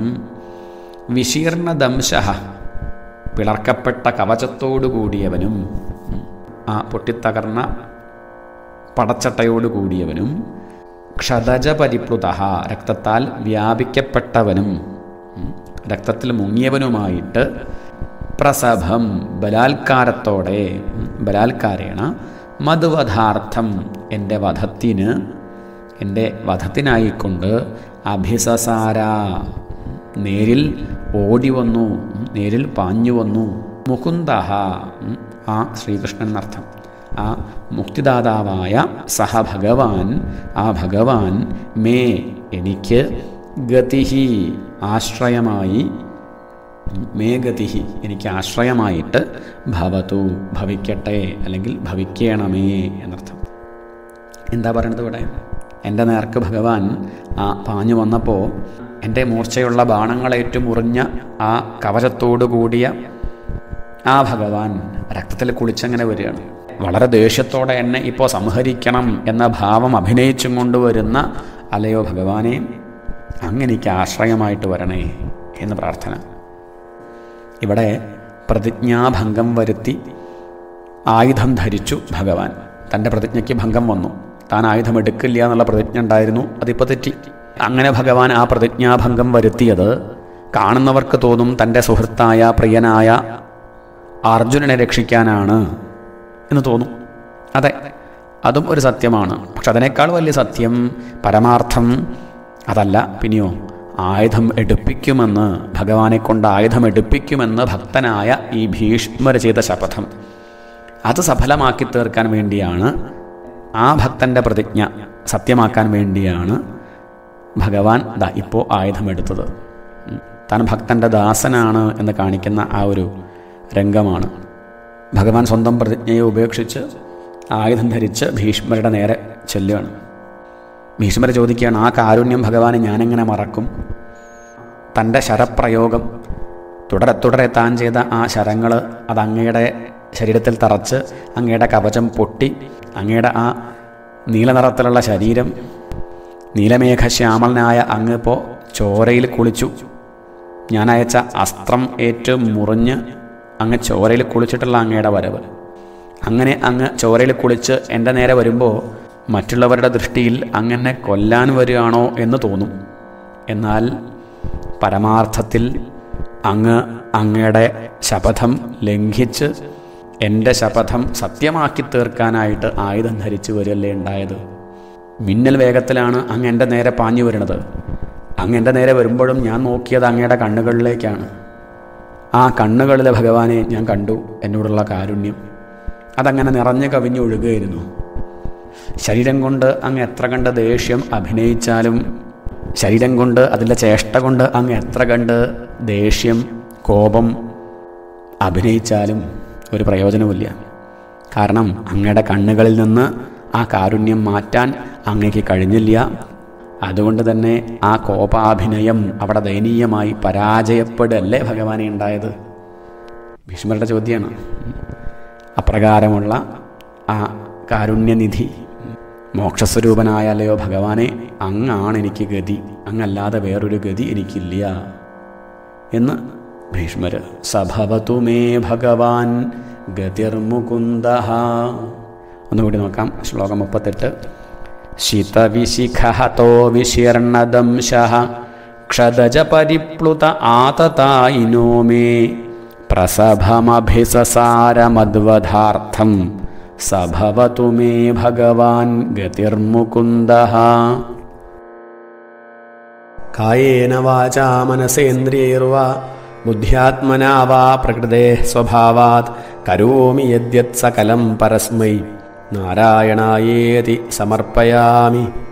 വിശീർണദംശ പിളർക്കപ്പെട്ട കവചത്തോടു കൂടിയവനും ഉം. ആ പൊട്ടിത്തകർന്ന പടച്ചട്ടയോടു കൂടിയവനും ക്ഷതജ പരിപ്ലുത രക്തത്താൽ വ്യാപിക്കപ്പെട്ടവനും ഉം, രക്തത്തിൽ മുങ്ങിയവനുമായിട്ട് പ്രസഭം ബലാത്കാരത്തോടെ ഉം, ബലാത്കാരേണ മധുവധാർത്ഥം എൻ്റെ വധത്തിന് എൻ്റെ വധത്തിനായിക്കൊണ്ട് അഭിസസാര നേരിൽ ഓടി വന്നു ഉം, നേരിൽ പാഞ്ഞു വന്നു മുകുന്ദ ആ ശ്രീകൃഷ്ണൻ എന്നർത്ഥം ആ മുക്തിദാതാവായ സഹ ഭഗവാൻ ആ ഭഗവാൻ മേ എനിക്ക് ഗതിഹി ആശ്രയമായി മേ ഗതിഹി എനിക്ക് ആശ്രയമായിട്ട് ഭവതു ഭവിക്കട്ടെ അല്ലെങ്കിൽ ഭവിക്കണമേ എന്നർത്ഥം എന്താ പറയണത് ഇവിടെ എൻ്റെ നേർക്ക് ഭഗവാൻ ആ പാഞ്ഞു വന്നപ്പോൾ എൻ്റെ മൂർച്ചയുള്ള ബാണങ്ങളേറ്റു മുറിഞ്ഞ ആ കവചത്തോടു കൂടിയ ആ ഭഗവാൻ രക്തത്തിൽ കുളിച്ചങ്ങനെ വരികയാണ് വളരെ ദേഷ്യത്തോടെ എന്നെ ഇപ്പോൾ സംഹരിക്കണം എന്ന ഭാവം അഭിനയിച്ചും കൊണ്ടുവരുന്ന അലയോ ഭഗവാനെ അങ്ങനെക്ക് ആശ്രയമായിട്ട് വരണേ എന്ന് പ്രാർത്ഥന ഇവിടെ പ്രതിജ്ഞാഭംഗം വരുത്തി ആയുധം ധരിച്ചു ഭഗവാൻ തൻ്റെ പ്രതിജ്ഞയ്ക്ക് ഭംഗം വന്നു താൻ ആയുധം എടുക്കില്ല എന്നുള്ള പ്രതിജ്ഞ ഉണ്ടായിരുന്നു അതിപ്പോൾ തെറ്റി അങ്ങനെ ഭഗവാൻ ആ പ്രതിജ്ഞാഭംഗം വരുത്തിയത് കാണുന്നവർക്ക് തോന്നും തൻ്റെ സുഹൃത്തായ പ്രിയനായ അർജുനനെ രക്ഷിക്കാനാണ് എന്ന് തോന്നും അതെ അതും ഒരു സത്യമാണ് പക്ഷെ അതിനേക്കാൾ വലിയ സത്യം പരമാർത്ഥം അതല്ല പിന്നെയോ ആയുധം എടുപ്പിക്കുമെന്ന് ഭഗവാനെ കൊണ്ട് ആയുധം എടുപ്പിക്കുമെന്ന് ഭക്തനായ ഈ ഭീഷ്മർ ചെയ്ത ശപഥം അത് സഫലമാക്കി തീർക്കാൻ വേണ്ടിയാണ് ആ ഭക്തൻ്റെ പ്രതിജ്ഞ സത്യമാക്കാൻ വേണ്ടിയാണ് ഭഗവാൻ ദാ ഇപ്പോൾ ആയുധമെടുത്തത് ഉം. താൻ ഭക്തൻ്റെ ദാസനാണ് എന്ന് കാണിക്കുന്ന ആ ഒരു രംഗമാണ് ഭഗവാൻ സ്വന്തം പ്രതിജ്ഞയെ ഉപേക്ഷിച്ച് ആയുധം ധരിച്ച് ഭീഷ്മരുടെ നേരെ ചെല്ലുകയാണ് ഭീഷ്മർ ചോദിക്കുകയാണ് ആ കാരുണ്യം ഭഗവാനെ ഞാനെങ്ങനെ മറക്കും തൻ്റെ ശരപ്രയോഗം തുടരെ തുടരെ താൻ ചെയ്ത ആ ശരങ്ങൾ അത് അങ്ങയുടെ ശരീരത്തിൽ തറച്ച് അങ്ങയുടെ കവചം പൊട്ടി അങ്ങയുടെ ആ നീലനിറത്തിലുള്ള ശരീരം നീലമേഘശ്യാമളനായ അങ്ങ് ഇപ്പോൾ ചോരയിൽ കുളിച്ചു ഞാൻ അയച്ച അസ്ത്രം ഏറ്റ് മുറിഞ്ഞ് അങ്ങ് ചോരയിൽ കുളിച്ചിട്ടുള്ള അങ്ങയുടെ വരവ് അങ്ങനെ അങ്ങ് ചോരയിൽ കുളിച്ച് എൻ്റെ നേരെ വരുമ്പോൾ മറ്റുള്ളവരുടെ ദൃഷ്ടിയിൽ അങ്ങനെ കൊല്ലാൻ വരികയാണോ എന്ന് തോന്നും എന്നാൽ പരമാർത്ഥത്തിൽ അങ്ങ് അങ്ങയുടെ ശപഥം ലംഘിച്ച് എൻ്റെ ശപഥം സത്യമാക്കി തീർക്കാനായിട്ട് ആയുധം ധരിച്ചു വരികയല്ലേ ഉണ്ടായത് മിന്നൽ വേഗത്തിലാണ് അങ്ങ് എൻ്റെ നേരെ പാഞ്ഞു വരുന്നത് അങ്ങ് എൻ്റെ നേരെ വരുമ്പോഴും ഞാൻ നോക്കിയത് അങ്ങയുടെ കണ്ണുകളിലേക്കാണ് ആ കണ്ണുകളിലെ ഭഗവാനെ ഞാൻ കണ്ടു എന്നോടുള്ള കാരുണ്യം അതങ്ങനെ നിറഞ്ഞു കവിഞ്ഞൊഴുകുകയായിരുന്നു ശരീരം കൊണ്ട് അങ്ങ് എത്ര കണ്ട ദേഷ്യം അഭിനയിച്ചാലും ശരീരം കൊണ്ട് അതിൻ്റെ ചേഷ്ട കൊണ്ട് അങ്ങ് എത്ര കണ്ട് ദേഷ്യം കോപം അഭിനയിച്ചാലും ഒരു പ്രയോജനവുമില്ല കാരണം അങ്ങയുടെ കണ്ണുകളിൽ നിന്ന് ആ കാരുണ്യം മാറ്റാൻ അങ്ങയ്ക്ക് കഴിഞ്ഞില്ല അതുകൊണ്ട് തന്നെ ആ കോപാഭിനയം അവിടെ ദയനീയമായി പരാജയപ്പെടല്ലേ ഭഗവാനെ ഉണ്ടായത് ഭീഷ്മരുടെ ചോദ്യമാണ് അപ്രകാരമുള്ള ആ കാരുണ്യനിധി മോക്ഷസ്വരൂപനായാലയോ ഭഗവാനെ അങ്ങാണ് എനിക്ക് ഗതി അങ്ങല്ലാതെ വേറൊരു ഗതി എനിക്കില്ല എന്ന് ഭീഷ്മര് സഭവതു മേ ഭഗവാൻ ഗതിർമുകുന്ദ ഒന്നുകൂടി നോക്കാം ശ്ലോകം മുപ്പത്തെട്ട് ശിതവിശിഖഹതോ വിശീർണദംശ ക്ഷതജ പരിപ്ലുത ആതതായിനോ മേ പ്രസഭമഭിസസാരമദ്വധാർത്ഥം സഭവതു മേ ഭഗവാൻ ഗതിർമുകുന്ദ കായേന വാചാ മനസേന്ദ്രിയൈർവാ ബുദ്ധ്യാത്മനാ വാ പ്രകൃതേ സ്വഭാവാത് കരോമി യദ്യത് സകലം പരസ്മൈ നാരായണായേതി സമർപ്പയാമി